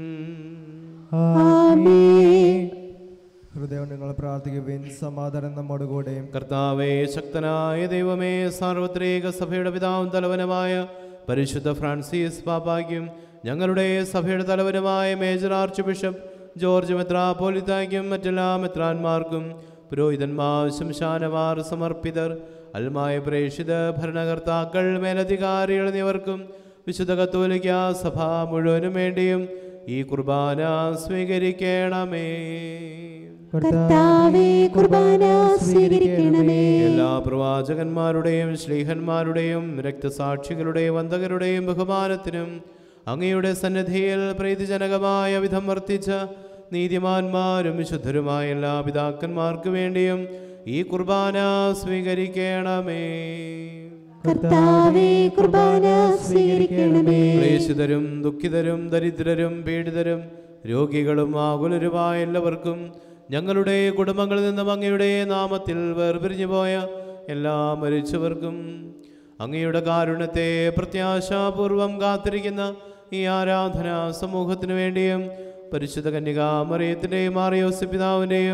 ഹൃദയം നിങ്ങൾ പ്രാർത്ഥിക്കുവിൻ സമാധാനം നമ്മോട് കൂടെയും കർത്താവേ ശക്തനായ ദൈവമേ സാർവത്രിക സഭയുടെ പിതാവും തലവനുമായ പരിശുദ്ധ ഫ്രാൻസിസ് പാപ്പായ്ക്കും ഞങ്ങളുടെ സഭയുടെ തലവനുമായ മേജർ ആർച്ച് ബിഷപ്പ് ജോർജ് മെത്രാപോലിത്തായ്ക്കും മറ്റെല്ലാ മെത്രാന്മാർക്കും പുരോഹിതന്മാർ ശംശാനമാർ സമർപ്പിതർ അൽമായ പ്രേക്ഷിത ഭരണകർത്താക്കൾ മേലധികാരികൾ എന്നിവർക്കും വിശുദ്ധ കത്തോലിക്ക സഭ മുഴുവനും വേണ്ടിയും ഈ കുർബാന സ്വീകരിക്കണമേ കർത്താവേ കുർബാന സ്വീകരിക്കണമേ എല്ലാ പ്രവാചകന്മാരുടെയും ശ്ലീഹന്മാരുടെയും രക്തസാക്ഷികളുടെയും വന്ദകരുടെയും ബഹുമാനത്തിനും അങ്ങയുടെ സന്നിധിയിൽ പ്രീതിജനകമായ വിധം വർത്തിച്ച നീതിമാന്മാരും വിശുദ്ധരുമായ എല്ലാ പിതാക്കന്മാർക്ക് വേണ്ടിയും ഈ കുർബാന സ്വീകരിക്കണമേ കർത്താവേ കുർബാന സ്വീകരിക്കണമേ ക്ലേശിതരും ദുഃഖിതരും ദരിദ്രരും പീഡിതരും രോഗികളും ആകുലരുമായ എല്ലാവർക്കും ഞങ്ങളുടെ കുടുംബങ്ങളിൽ നിന്നും അങ്ങയുടെ നാമത്തിൽ വേർപിരിഞ്ഞു പോയ എല്ലാ മരിച്ചവർക്കും അങ്ങയുടെ കാരുണ്യത്തെ പ്രത്യാശാപൂർവം കാത്തിരിക്കുന്ന ഈ ആരാധന സമൂഹത്തിനു വേണ്ടിയും പരിശുദ്ധ കന്യകാമറിയത്തിൻ്റെയും മാറിയോസ് പിതാവിൻ്റെയും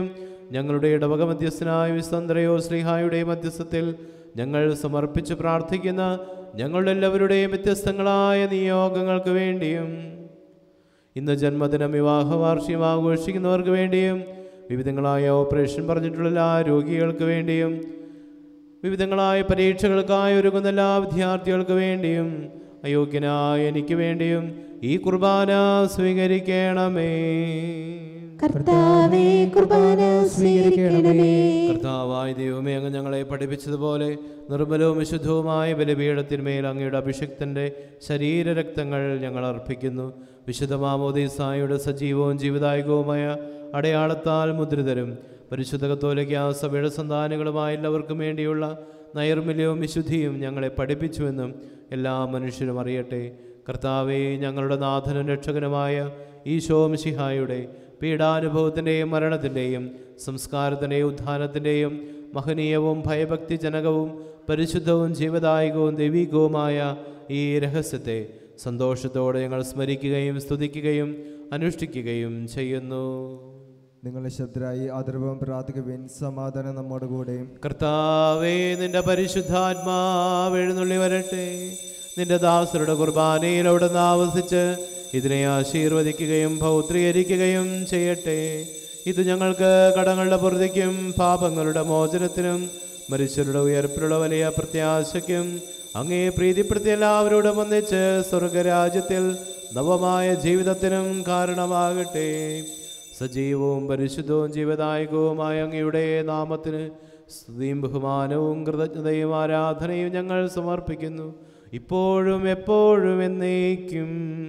ഞങ്ങളുടെ ഇടവക മധ്യസ്ഥനായ വിസ്തന്ത്രയോ ശ്രീഹായുടെ മധ്യസ്ഥത്തിൽ ഞങ്ങൾ സമർപ്പിച്ച് പ്രാർത്ഥിക്കുന്ന ഞങ്ങളുടെ എല്ലാവരുടെയും വ്യത്യസ്തങ്ങളായ നിയോഗങ്ങൾക്ക് വേണ്ടിയും ഇന്ന് ജന്മദിനം വിവാഹ വാർഷികം ആഘോഷിക്കുന്നവർക്ക് വേണ്ടിയും വിവിധങ്ങളായ ഓപ്പറേഷൻ പറഞ്ഞിട്ടുള്ള എല്ലാ രോഗികൾക്ക് വേണ്ടിയും വിവിധങ്ങളായ പരീക്ഷകൾക്കായി ഒരുങ്ങുന്ന എല്ലാ വിദ്യാർത്ഥികൾക്ക് വേണ്ടിയും അയോഗ്യനായ എനിക്ക് വേണ്ടിയും ഈ കുർബാന സ്വീകരിക്കണമേ കർത്താവേ കുർബാന സ്വീകരിക്കണമേ കർത്താവായ ദൈവമേ അങ്ങ് ഞങ്ങളെ പഠിപ്പിച്ചതുപോലെ നിർമ്മലവും വിശുദ്ധവുമായ ബലിപീഠത്തിന്മേൽ അങ്ങയുടെ അഭിഷിക്തന്റെ ശരീരരക്തങ്ങൾ ഞങ്ങൾ അർപ്പിക്കുന്നു വിശുദ്ധ മാമോദീസായുടെ സജീവവും ജീവദായകവുമായ അടയാളത്താൽ മുദ്രിതരും പരിശുദ്ധ കത്തോലിക്ക സഭയുടെ സന്താനങ്ങളുമായ എല്ലാവർക്കും വേണ്ടിയുള്ള നൈർമല്യവും വിശുദ്ധിയും ഞങ്ങളെ പഠിപ്പിച്ചുവെന്നും എല്ലാ മനുഷ്യരും അറിയട്ടെ കർത്താവെ ഞങ്ങളുടെ നാഥനും രക്ഷകനുമായ ഈശോ മിശിഹായുടെ പീഡാനുഭവത്തിൻ്റെയും മരണത്തിൻ്റെയും സംസ്കാരത്തിൻ്റെയും ഉത്ഥാനത്തിൻ്റെയും മഹനീയവും ഭയഭക്തിജനകവും പരിശുദ്ധവും ജീവദായകവും ദൈവികവുമായ ഈ രഹസ്യത്തെ സന്തോഷത്തോടെ ഞങ്ങൾ സ്മരിക്കുകയും സ്തുതിക്കുകയും അനുഷ്ഠിക്കുകയും ചെയ്യുന്നു നിങ്ങളുടെ ശബ്ദരായി ആദരവും പ്രാർത്ഥിക്കുവിൻ സമാധാനം നമ്മോട് കൂടെ കർത്താവേ നിന്റെ പരിശുദ്ധാത്മാവ് എഴുന്നള്ളി വരട്ടെ നിന്റെ ദാസരുടെ കുർബാനയിൽ അവിടെ നിന്ന് ആവസിച്ച് ഇതിനെ ആശീർവദിക്കുകയും പൗത്രീകരിക്കുകയും ചെയ്യട്ടെ ഇത് ഞങ്ങൾക്ക് കടങ്ങളുടെ പൊറുതിക്കും പാപങ്ങളുടെ മോചനത്തിനും മനുഷ്യരുടെ ഉയർപ്പിലുള്ള വലിയ പ്രത്യാശയ്ക്കും അങ്ങേ പ്രീതിപ്പെടുത്തി എല്ലാവരോടും ഒന്നിച്ച് സ്വർഗരാജ്യത്തിൽ നവമായ ജീവിതത്തിനും കാരണമാകട്ടെ സജീവവും പരിശുദ്ധവും ജീവദായകവുമായ അങ്ങയുടെ നാമത്തിന് സ്തുതിയും ബഹുമാനവും കൃതജ്ഞതയും ആരാധനയും ഞങ്ങൾ സമർപ്പിക്കുന്നു ഇപ്പോഴും എപ്പോഴും എന്നേക്കും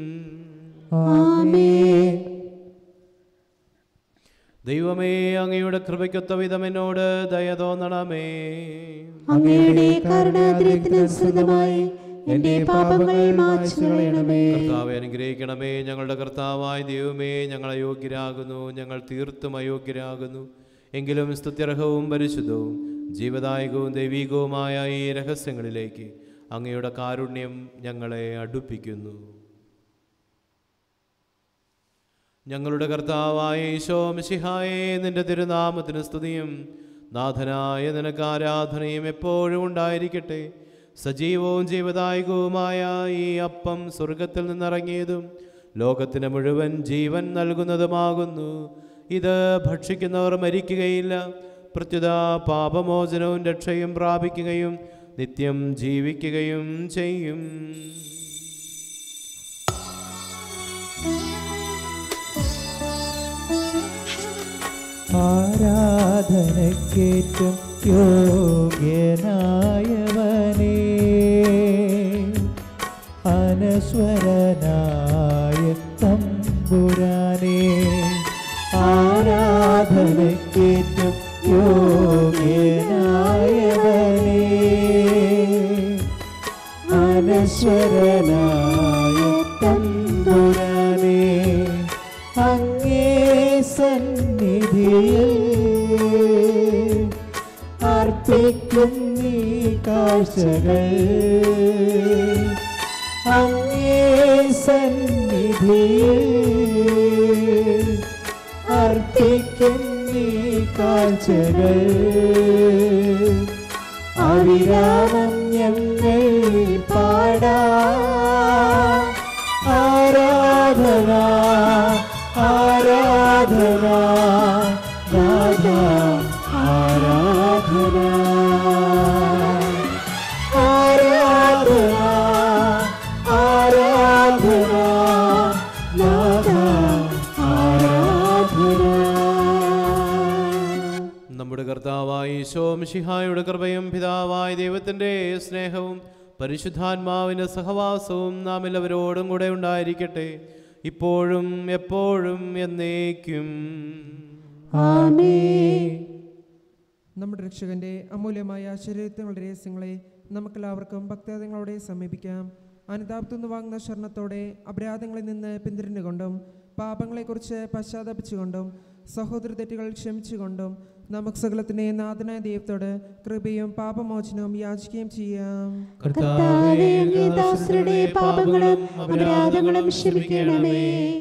ആമേൻ ദൈവമേ അങ്ങയുടെ കൃപയ്ക്കൊത്ത വിധം എന്നോട് ദയ തോന്നണമേ അങ്ങയുടെ കരുണാതിരത്തിനനുസൃതമായി എന്റെ പാപങ്ങൾ മായ്ച്ചു കളയണമേ കർത്താവെ അനുഗ്രഹിക്കണമേ ഞങ്ങളുടെ കർത്താവായ ദൈവമേ ഞങ്ങൾ അയോഗ്യരാകുന്നു ഞങ്ങൾ തീർത്തും അയോഗ്യരാകുന്നു എങ്കിലും സ്തുത്യർഹവും പരിശുദ്ധവും ജീവദായകവും ദൈവികവുമായ ഈ രഹസ്യങ്ങളിലേക്ക് അങ്ങയുടെ കാരുണ്യം ഞങ്ങളെ അടുപ്പിക്കുന്നു ഞങ്ങളുടെ കർത്താവായ ഈശോ മിശിഹായെ നിന്റെ തിരുനാമത്തിന് സ്തുതിയും നാഥനായ നിനക്ക് ആരാധനയും എപ്പോഴും ഉണ്ടായിരിക്കട്ടെ സജീവവും ജീവദായകവുമായ ഈ അപ്പം സ്വർഗത്തിൽ നിന്നിറങ്ങിയതും ലോകത്തിന് മുഴുവൻ ജീവൻ നൽകുന്നതുമാകുന്നു ഇത് ഭക്ഷിക്കുന്നവർ മരിക്കുകയില്ല പ്രത്യുത പാപമോചനവും രക്ഷയും പ്രാപിക്കുകയും നിത്യം ജീവിക്കുകയും ചെയ്യും ആരാധനക്കേറ്റം യോഗ്യനായവനേ അനശ്വരനായ തമ്പുരാനേ ആരാധനക്കേറ്റം യോഗ്യനായവനേ അനശ്വരനായ തമ്പുരാനേ അങ്ങേ സന്നിധിയിൽ അർപ്പിക്കും നീ കാഴ്ചകൾ അങ്ങേ സന്നിധിയിൽ അർപ്പിക്കും നീ കാഴ്ചകൾ അവിരാമം ഞങ്ങൾ പാടാ ആരാധന ആരാധന നാഥ ആരാധന ആരാധന ആരാധന നാഥ ആരാധന നമ്മുടെ കർത്താവായ ഈശോ മിശിഹായുടെ കൃപയും പിതാവായ ദൈവത്തിൻ്റെ സ്നേഹവും പരിശുദ്ധാത്മാവിൻ്റെ സഹവാസവും നാം എല്ലാവരോടും കൂടെ ഉണ്ടായിരിക്കട്ടെ ഇപ്പോഴും എപ്പോഴും എന്നേക്കും ആമേൻ നമ്മുടെ രക്ഷകന്റെ അമൂല്യമായ ശരീരത്തിനുള്ള രഹസ്യങ്ങളെ നമുക്കെല്ലാവർക്കും ഭക്തങ്ങളോടെ സമീപിക്കാം അനുതാപത്തുനിന്ന് വാങ്ങുന്ന ശരണത്തോടെ അപരാധങ്ങളിൽ നിന്ന് പിന്തിരിഞ്ഞുകൊണ്ടും പാപങ്ങളെക്കുറിച്ച് പശ്ചാത്തപിച്ചുകൊണ്ടും സഹോദര തെറ്റുകൾ ക്ഷമിച്ചുകൊണ്ടും നമുക്ക് സകലത്തിൻ്റെ നാഥനായ ദൈവത്തോട് കൃപയും പാപമോചനവും യാചിക്കുകയും ചെയ്യാം കർത്താവേ അങ്ങേ ദാസരുടെ പാപങ്ങളും അപരാധങ്ങളും ക്ഷമിക്കണമേ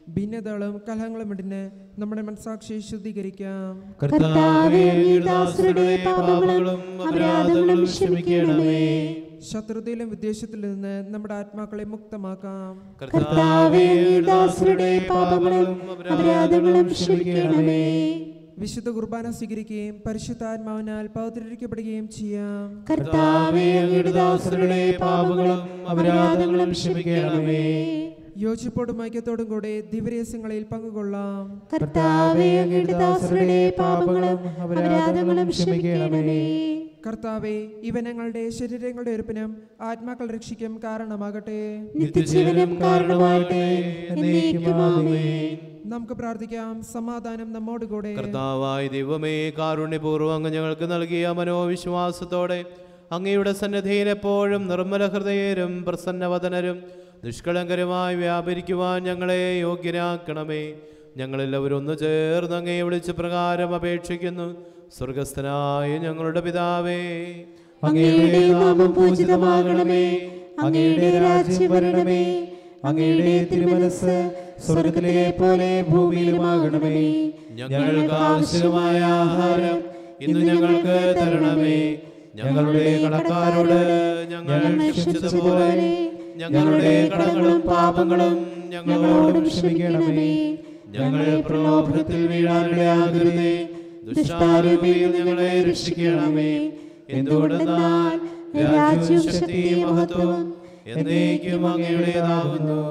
ഭിന്നതകളും കലഹങ്ങളും വിടിന് നമ്മുടെ മനസാക്ഷി ശുദ്ധീകരിക്കാം കർത്താവേ അങ്ങയുടെ ദാസരുടെ പാപങ്ങളും അപരാധങ്ങളും ക്ഷമിക്കണമേ ശത്രുതയിലും വിദ്വേഷത്തിലും നിന്ന് നമ്മുടെ ആത്മാക്കളെ മുക്തമാക്കാം കർത്താവേ അങ്ങയുടെ ദാസരുടെ പാപങ്ങളും അപരാധങ്ങളും ക്ഷമിക്കണമേ വിശുദ്ധ കുർബാന സ്വീകരിക്കുകയും പരിശുദ്ധാത്മാവിനാൽ പൗത്രീകരിക്കപ്പെടുകയും ചെയ്യാം കർത്താവേ അങ്ങയുടെ ദാസരുടെ പാപങ്ങളും അപരാധങ്ങളും ക്ഷമിക്കണമേ യോജിപ്പോടും ഐക്യത്തോടും കൂടെ ദിവ്യരഹസ്യങ്ങളിൽ പങ്കുകൊള്ളാം കർത്താവേ അങ്ങയുടെ ദാസരുടെ പാപങ്ങളും അപരാധങ്ങളും ക്ഷമിക്കണമേ കർത്താവെ ഇവ ഞങ്ങളുടെ ശരീരങ്ങളുടെ ഒരുപ്പിനും ആത്മാക്കൾ രക്ഷിക്കും കാരണമാകട്ടെ നിത്യജീവനം കാരണമാകട്ടെ എന്നേക്കും ആമേൻ നമുക്ക് പ്രാർത്ഥിക്കാം സമാധാനം നമ്മോടുകൂടെ കർത്താവായ ദൈവമേ കാരുണ്യപൂർവ്വം അങ്ങ് ഞങ്ങൾക്ക് നൽകിയ മനോവിശ്വാസത്തോടെ അങ്ങയുടെ സന്നിധിയിൽ എപ്പോഴും നിർമ്മല ഹൃദയരും പ്രസന്നവദനരും നിഷ്കളങ്കരുമായി വ്യാപരിക്കുവാൻ ഞങ്ങളെ യോഗ്യരാക്കണമേ ഞങ്ങളെല്ലാവരും ഒന്ന് ചേർന്ന് അങ്ങയെ വിളിച്ച് പ്രകാരം അപേക്ഷിക്കുന്നു സ്വർഗസ്ഥനായ ഞങ്ങളുടെ പിതാവേ അങ്ങയുടെ നാമം പൂജിതമാകണമേ അങ്ങയുടെ രാജ്യം വരണമേ അങ്ങയുടെ തിരുമനസ് സ്വർഗത്തിലെ പോലെ ഭൂമിയിലുമാകണമേ ഞങ്ങൾക്ക് ആവശ്യമായ ആഹാരം ഇന്ന് ഞങ്ങൾക്ക് തരണമേ ഞങ്ങളുടെ കടക്കാരോട് ഞങ്ങൾ ക്ഷമിച്ചതുപോലെ ഞങ്ങളുടെ കടങ്ങളും പാപങ്ങളും ഞങ്ങളോടും ക്ഷമിക്കണമേ ഞങ്ങൾ പ്രലോഭനത്തിൽ വീഴാനിടയാകരുതേ ദുഷ്ടാരൂപിയിൽ ഞങ്ങളെ രക്ഷിക്കണമേ എന്തുകൊണ്ടെന്നാൽ രാജ്യവും ശക്തിയും മഹത്വവും എന്നേക്കും അങ്ങയുടേതാകുന്നു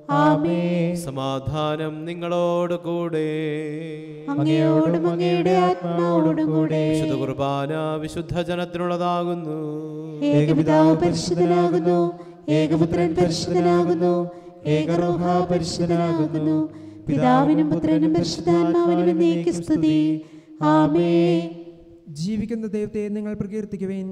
ആമേ സമാധാനം നിങ്ങളോട് കൂടെ അങ്ങയോടും അങ്ങയുടെ ആത്മാവോടും കൂടെ വിശുദ്ധ കുർബാന വിശുദ്ധ ജനത്തിനുള്ളതാകുന്നു ഏകപിതാവ് പരിശുദ്ധനാകുന്നു ഏകപുത്രൻ പരിശുദ്ധനാകുന്നു ഏകറോഹ പരിശുദ്ധനാകുന്നു പിതാവിനും പുത്രനും പരിശുദ്ധാത്മാവിനും എന്നേക്ക് സ്തുതി ആമേ ജീവിക്കുന്ന ദൈവത്തെ നിങ്ങൾ പ്രകീർത്തിക്കുവേൻ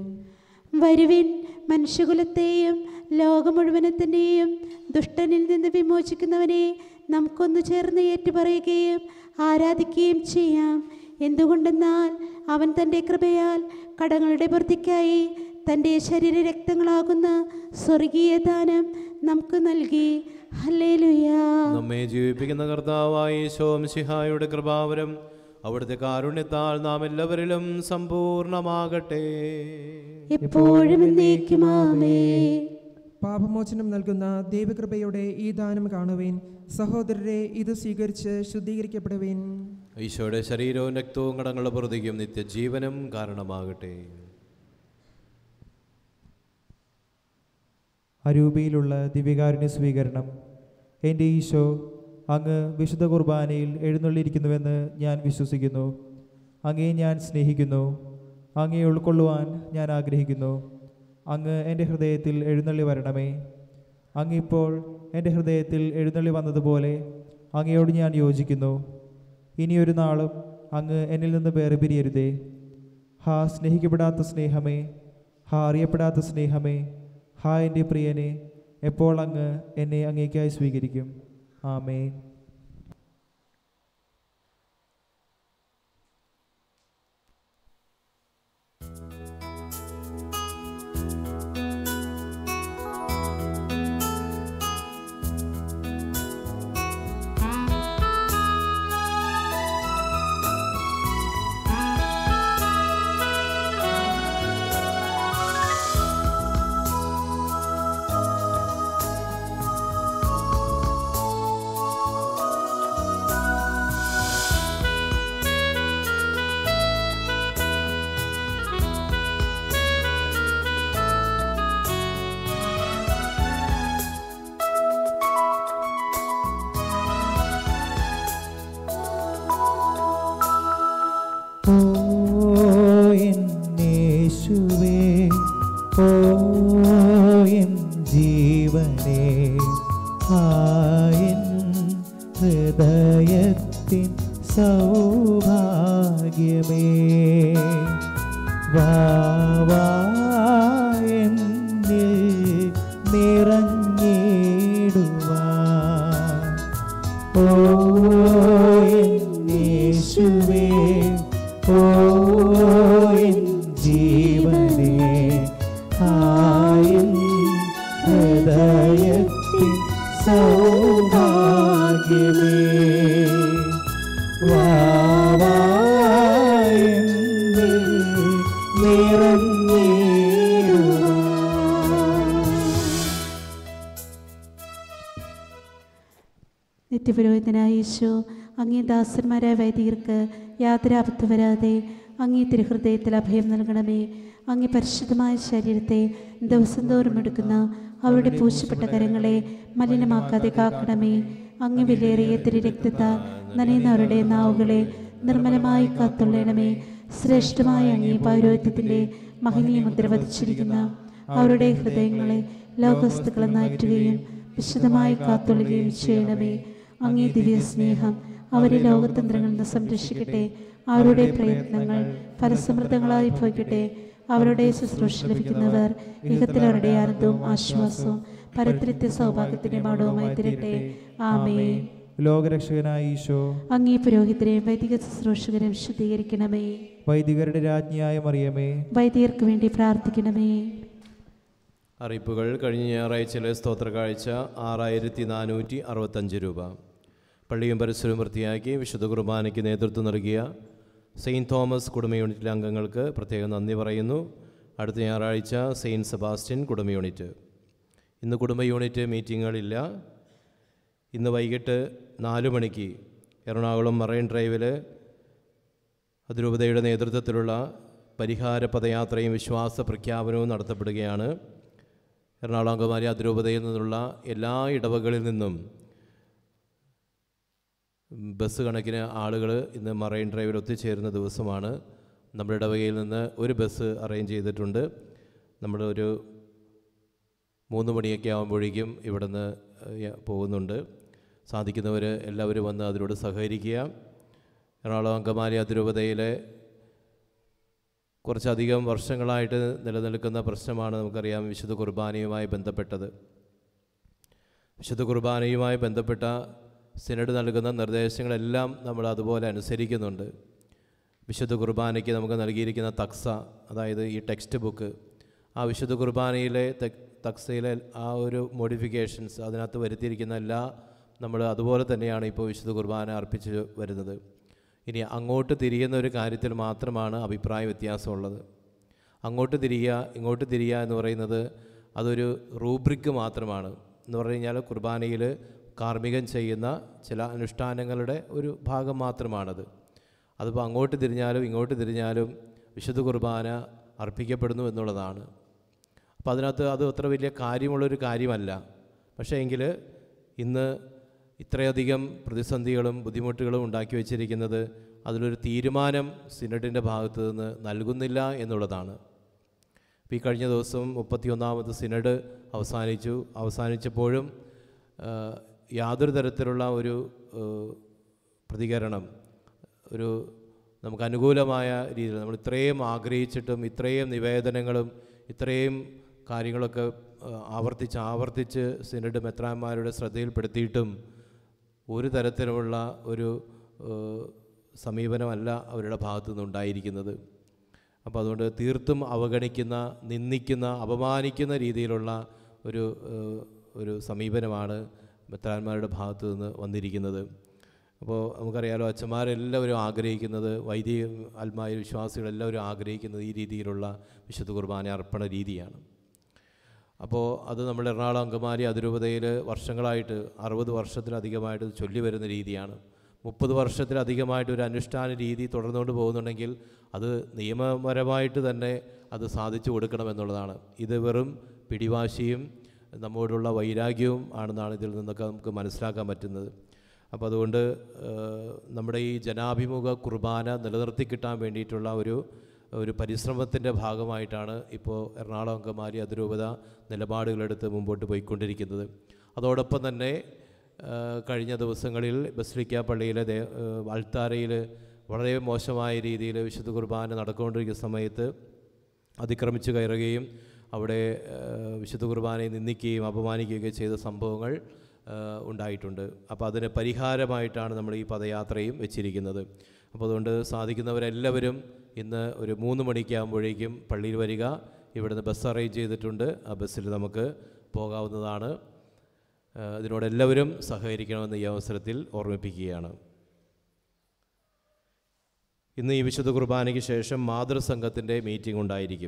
വരുവിൻ മനുഷ്യകുലത്തെയും ലോകം മുഴുവനത്തിൻ്റെയും ദുഷ്ടനിൽ നിന്ന് വിമോചിക്കുന്നവനെ നമുക്കൊന്നു ചേർന്ന് ഏറ്റുപറയുകയും ആരാധിക്കുകയും ചെയ്യാം എന്തുകൊണ്ടെന്നാൽ അവൻ തൻ്റെ കൃപയാൽ കടങ്ങളുടെ പൂർത്തിക്കായി തൻ്റെ ശരീര രക്തങ്ങളാകുന്ന സ്വർഗീയ ദാനം നമുക്ക് നൽകി ഹല്ലേലൂയാ നമ്മെ ജീവിപ്പിക്കുന്ന കർത്താവായ ഈശോം ശിഹായുടെ കൃപാവരം അവിടുത്തെ കാരുണ്യത്താൽ നാം എല്ലാവരിലും സമ്പൂർണമാകട്ടെ എപ്പോഴും എന്നേക്കും ആമേ പാപമോചനം നൽകുന്ന ദൈവകൃപയുടെ ഈ ദാനം കാണുവേൻ സഹോദരരെ ഇത് സ്വീകരിച്ച് ശുദ്ധീകരിക്കപ്പെടുവേൻ ഈശോയുടെ ശരീരവും രക്തവും കടങ്ങളുടെ പ്രതിക്കും നിത്യജീവനും കാരണമാകട്ടെ അരൂപിയിലുള്ള ദിവ്യകാരുണ്യ സ്വീകരണം എൻ്റെ ഈശോ അങ്ങ് വിശുദ്ധ കുർബാനയിൽ എഴുന്നള്ളിയിരിക്കുന്നുവെന്ന് ഞാൻ വിശ്വസിക്കുന്നു അങ്ങയെ ഞാൻ സ്നേഹിക്കുന്നു അങ്ങയെ ഉൾക്കൊള്ളുവാൻ ഞാൻ ആഗ്രഹിക്കുന്നു അങ്ങ് എൻ്റെ ഹൃദയത്തിൽ എഴുന്നള്ളി വരണമേ അങ്ങിപ്പോൾ എൻ്റെ ഹൃദയത്തിൽ എഴുന്നള്ളി വന്നതുപോലെ അങ്ങയോട് ഞാൻ യോജിക്കുന്നു ഇനിയൊരു നാളും അങ്ങ് എന്നിൽ നിന്ന് വേർപിരിയരുതേ ഹാ സ്നേഹിക്കപ്പെടാത്ത സ്നേഹമേ ഹാ അറിയപ്പെടാത്ത സ്നേഹമേ ഹാ എൻ്റെ പ്രിയനെ എപ്പോൾ അങ്ങ് എന്നെ അങ്ങേക്കായി സ്വീകരിക്കും ആമേൻ ഓ എന്നേശുവേ ഓ എൻ ജീവനേ ആയൻ ഹൃദയത്തിൻ സൗഭാഗ്യമേ വാവാ എന്നിൽ നിറഞ്ഞിടുവാൻ ഓ യേശുവേ ഓ എൻ ജീവനേ ആയൻ ഹൃദയത്തിൻ സൗഭാഗ്യമേ തിരുപുരോഹിതനായ യേശു അങ്ങേ ദാസന്മാരായ വൈദികർക്ക് യാതൊരു ആപത്ത് വരാതെ അങ്ങേ തിരുഹൃദയത്തിൽ അഭയം നൽകണമേ അങ്ങേ പരിശുദ്ധമായ ശരീരത്തെ ദിവസം തോറും എടുക്കുന്ന അവരുടെ പൂശപ്പെട്ട കരങ്ങളെ മലിനമാക്കാതെ കാക്കണമേ അങ്ങ് വിലയേറിയ തിരു രക്തത്താൽ നനയുന്നവരുടെ നാവുകളെ നിർമ്മലമായി കാത്തുള്ളണമേ ശ്രേഷ്ഠമായ അങ്ങേ പൗരോഹിത്യത്തിൻ്റെ മഹനീയ മുദ്ര വധിച്ചിരിക്കുന്ന അവരുടെ ഹൃദയങ്ങളെ ലോകവസ്തുക്കളെ നാറ്റുകയും വിശുദ്ധമായി കാത്തുള്ളുകയും ചെയ്യണമേ അങ്ങേ ദിവ്യ സ്നേഹം അവരെ ലോകതന്ത്രങ്ങളിൽ നിന്ന് സംരക്ഷിക്കട്ടെ അവരുടെ പ്രയത്നങ്ങൾ ഫലസമൃദ്ധങ്ങളായി പോയിക്കട്ടെ അവരുടെ ശുശ്രൂഷ ലഭിക്കുന്നവർ യുഗത്തിൽ അവരുടെ ആനന്ദവും ആശ്വാസവും പരത്തിരത്യ സൗഭാഗ്യത്തിന്റെ മാടവുമായി തീരട്ടെ ആമേ ലോകരക്ഷകനായ ഈശോ അങ്ങേ പുരോഹിതരെയും വൈദിക ശുശ്രൂഷകരെ വിശുദ്ധീകരിക്കണമേ വൈദികരുടെ രാജ്ഞിയായ മറിയമേ വൈദികർക്ക് വേണ്ടി പ്രാർത്ഥിക്കണമേ അറിയിപ്പുകൾ കഴിഞ്ഞ ഞായറാഴ്ചയിലെ സ്തോത്ര കാഴ്ച ആറായിരത്തി നാനൂറ്റി അറുപത്തഞ്ച് രൂപ പള്ളിയും പരിസരവും വൃത്തിയാക്കി വിശുദ്ധ കുർബാനയ്ക്ക് നേതൃത്വം നൽകിയ സെയിൻറ്റ് തോമസ് കുടുംബ യൂണിറ്റിലെ അംഗങ്ങൾക്ക് പ്രത്യേകം നന്ദി പറയുന്നു അടുത്ത ഞായറാഴ്ച സെയിൻറ്റ് സെബാസ്റ്റ്യൻ കുടുംബ യൂണിറ്റ് ഇന്ന് കുടുംബ യൂണിറ്റ് മീറ്റിങ്ങുകളില്ല ഇന്ന് വൈകിട്ട് നാല് മണിക്ക് എറണാകുളം മറൈൻ ഡ്രൈവിൽ അതിരൂപതയുടെ നേതൃത്വത്തിലുള്ള പരിഹാര പദയാത്രയും വിശ്വാസ പ്രഖ്യാപനവും നടത്തപ്പെടുകയാണ് എറണാകുളം അങ്കമാലി അതിരൂപതയിൽ നിന്നുള്ള എല്ലാ ഇടവകളിൽ നിന്നും ബസ് കണക്കിന് ആളുകൾ ഇന്ന് മറൈൻ ഡ്രൈവിൽ ഒത്തുചേരുന്ന ദിവസമാണ് നമ്മുടെ ഇടവകയിൽ നിന്ന് ഒരു ബസ് അറേഞ്ച് ചെയ്തിട്ടുണ്ട് നമ്മൾ ഒരു മൂന്ന് മണിയൊക്കെ ആകുമ്പോഴേക്കും ഇവിടെ നിന്ന് പോകുന്നുണ്ട് സാധിക്കുന്നവർ എല്ലാവരും വന്ന് അതിനോട് സഹകരിക്കുക എറണാകുളം അങ്കമാലി അതിരൂപതയിലെ കുറച്ചധികം വർഷങ്ങളായിട്ട് നിലനിൽക്കുന്ന പ്രശ്നമാണ് നമുക്കറിയാം വിശുദ്ധ കുർബാനയുമായി ബന്ധപ്പെട്ടത് വിശുദ്ധ കുർബാനയുമായി ബന്ധപ്പെട്ട സിനഡ് നൽകുന്ന നിർദ്ദേശങ്ങളെല്ലാം നമ്മൾ അതുപോലെ അനുസരിക്കുന്നുണ്ട് വിശുദ്ധ കുർബാനയ്ക്ക് നമുക്ക് നൽകിയിരിക്കുന്ന തക്സ അതായത് ഈ ടെക്സ്റ്റ് ബുക്ക് ആ വിശുദ്ധ കുർബാനയിലെ തക്സയിലെ ആ ഒരു മോഡിഫിക്കേഷൻസ് അതിനകത്ത് വരുത്തിയിരിക്കുന്ന എല്ലാ നമ്മൾ അതുപോലെ തന്നെയാണ് ഇപ്പോൾ വിശുദ്ധ കുർബാന അർപ്പിച്ച് വരുന്നത് ഇനി അങ്ങോട്ട് തിരിയുന്ന ഒരു കാര്യത്തിൽ മാത്രമാണ് അഭിപ്രായ വ്യത്യാസമുള്ളത് അങ്ങോട്ട് തിരിയുക ഇങ്ങോട്ട് തിരിയുക എന്ന് പറയുന്നത് അതൊരു റൂബ്രിക്ക് മാത്രമാണ് എന്ന് പറഞ്ഞു കഴിഞ്ഞാൽ കുർബാനയിൽ കാർമ്മികം ചെയ്യുന്ന ചില അനുഷ്ഠാനങ്ങളുടെ ഒരു ഭാഗം മാത്രമാണത് അതിപ്പോൾ അങ്ങോട്ട് തിരിഞ്ഞാലും ഇങ്ങോട്ട് തിരിഞ്ഞാലും വിശുദ്ധ കുർബാന അർപ്പിക്കപ്പെടുന്നു എന്നുള്ളതാണ് അപ്പോൾ അതിനകത്ത് അത് അത്ര വലിയ കാര്യമുള്ളൊരു കാര്യമല്ല പക്ഷേ എങ്കിൽ ഇന്ന് ഇത്രയധികം പ്രതിസന്ധികളും ബുദ്ധിമുട്ടുകളും ഉണ്ടാക്കി വച്ചിരിക്കുന്നത് അതിലൊരു തീരുമാനം സിനഡിൻ്റെ ഭാഗത്തു നിന്ന് നൽകുന്നില്ല എന്നുള്ളതാണ് ഇപ്പോൾ ഈ കഴിഞ്ഞ ദിവസം മുപ്പത്തിയൊന്നാമത് സിനഡ് അവസാനിച്ചു അവസാനിച്ചപ്പോഴും യാതൊരു തരത്തിലുള്ള ഒരു പ്രതികരണം ഒരു നമുക്ക് അനുകൂലമായ രീതിയിൽ നമ്മൾ ഇത്രയും ആഗ്രഹിച്ചിട്ടും ഇത്രയും നിവേദനങ്ങളും ഇത്രയും കാര്യങ്ങളൊക്കെ ആവർത്തിച്ച് ആവർത്തിച്ച് സിനഡ് മെത്രാന്മാരുടെ ശ്രദ്ധയിൽപ്പെടുത്തിയിട്ടും ഒരു തരത്തിലുമുള്ള ഒരു സമീപനമല്ല അവരുടെ ഭാഗത്തു നിന്നുണ്ടായിരിക്കുന്നത് അപ്പോൾ അതുകൊണ്ട് തീർത്തും അവഗണിക്കുന്ന നിന്ദിക്കുന്ന അപമാനിക്കുന്ന രീതിയിലുള്ള ഒരു ഒരു സമീപനമാണ് മെത്രാന്മാരുടെ ഭാഗത്തു നിന്ന് വന്നിരിക്കുന്നത് അപ്പോൾ നമുക്കറിയാലോ അച്ഛന്മാരെല്ലാവരും ആഗ്രഹിക്കുന്നത് വൈദിക ആത്മായ വിശ്വാസികളെല്ലാവരും ആഗ്രഹിക്കുന്നത് ഈ രീതിയിലുള്ള വിശുദ്ധ കുർബാന അർപ്പണ രീതിയാണ് അപ്പോൾ അത് നമ്മൾ എറണാകുളം അങ്കമാലി അതിരൂപതയിൽ വർഷങ്ങളായിട്ട് അറുപത് വർഷത്തിലധികമായിട്ട് ചൊല്ലി വരുന്ന രീതിയാണ് മുപ്പത് വർഷത്തിലധികമായിട്ട് ഒരു അനുഷ്ഠാന രീതി തുടർന്നുകൊണ്ട് പോകുന്നുണ്ടെങ്കിൽ അത് നിയമപരമായിട്ട് തന്നെ അത് സാധിച്ചു കൊടുക്കണമെന്നുള്ളതാണ് ഇത് വെറും പിടിവാശിയും നമ്മോടുള്ള വൈരാഗ്യവും ആണെന്നാണ് ഇതിൽ നിന്നൊക്കെ നമുക്ക് മനസ്സിലാക്കാൻ പറ്റുന്നത് അപ്പോൾ അതുകൊണ്ട് നമ്മുടെ ഈ ജനാഭിമുഖ കുർബാന നിലനിർത്തി കിട്ടാൻ വേണ്ടിയിട്ടുള്ള ഒരു ഒരു പരിശ്രമത്തിൻ്റെ ഭാഗമായിട്ടാണ് ഇപ്പോൾ എറണാകുളം അങ്കമാലി അതിരൂപത നിലപാടുകളെടുത്ത് മുമ്പോട്ട് പോയിക്കൊണ്ടിരിക്കുന്നത് അതോടൊപ്പം തന്നെ കഴിഞ്ഞ ദിവസങ്ങളിൽ ബസ്ലിക്ക പള്ളിയിലെ ദേ അൾത്താരയിൽ വളരെ മോശമായ രീതിയിൽ വിശുദ്ധ കുർബാന നടന്നുകൊണ്ടിരിക്കുന്ന സമയത്ത് അതിക്രമിച്ച് കയറുകയും അവിടെ വിശുദ്ധ കുർബാനയെ നിന്ദിക്കുകയും അപമാനിക്കുകയൊക്കെ ചെയ്ത സംഭവങ്ങൾ ഉണ്ടായിട്ടുണ്ട് അപ്പോൾ അതിന് പരിഹാരമായിട്ടാണ് നമ്മൾ ഈ പദയാത്രയും വെച്ചിരിക്കുന്നത് അപ്പോൾ അതുകൊണ്ട് സാധിക്കുന്നവരെല്ലാവരും ഇന്ന് ഒരു മൂന്ന് മണിക്കാകുമ്പോഴേക്കും പള്ളിയിൽ വരിക ഇവിടുന്ന് ബസ് അറേഞ്ച് ചെയ്തിട്ടുണ്ട് ആ ബസ്സിൽ നമുക്ക് പോകാവുന്നതാണ് ഇതിനോടെല്ലാവരും സഹകരിക്കണമെന്ന് ഈ അവസരത്തിൽ ഓർമ്മിപ്പിക്കുകയാണ് ഇന്ന് ഈ വിശുദ്ധ കുർബാനയ്ക്ക് ശേഷം മാതൃസംഘത്തിൻ്റെ മീറ്റിംഗ് ഉണ്ടായിരിക്കും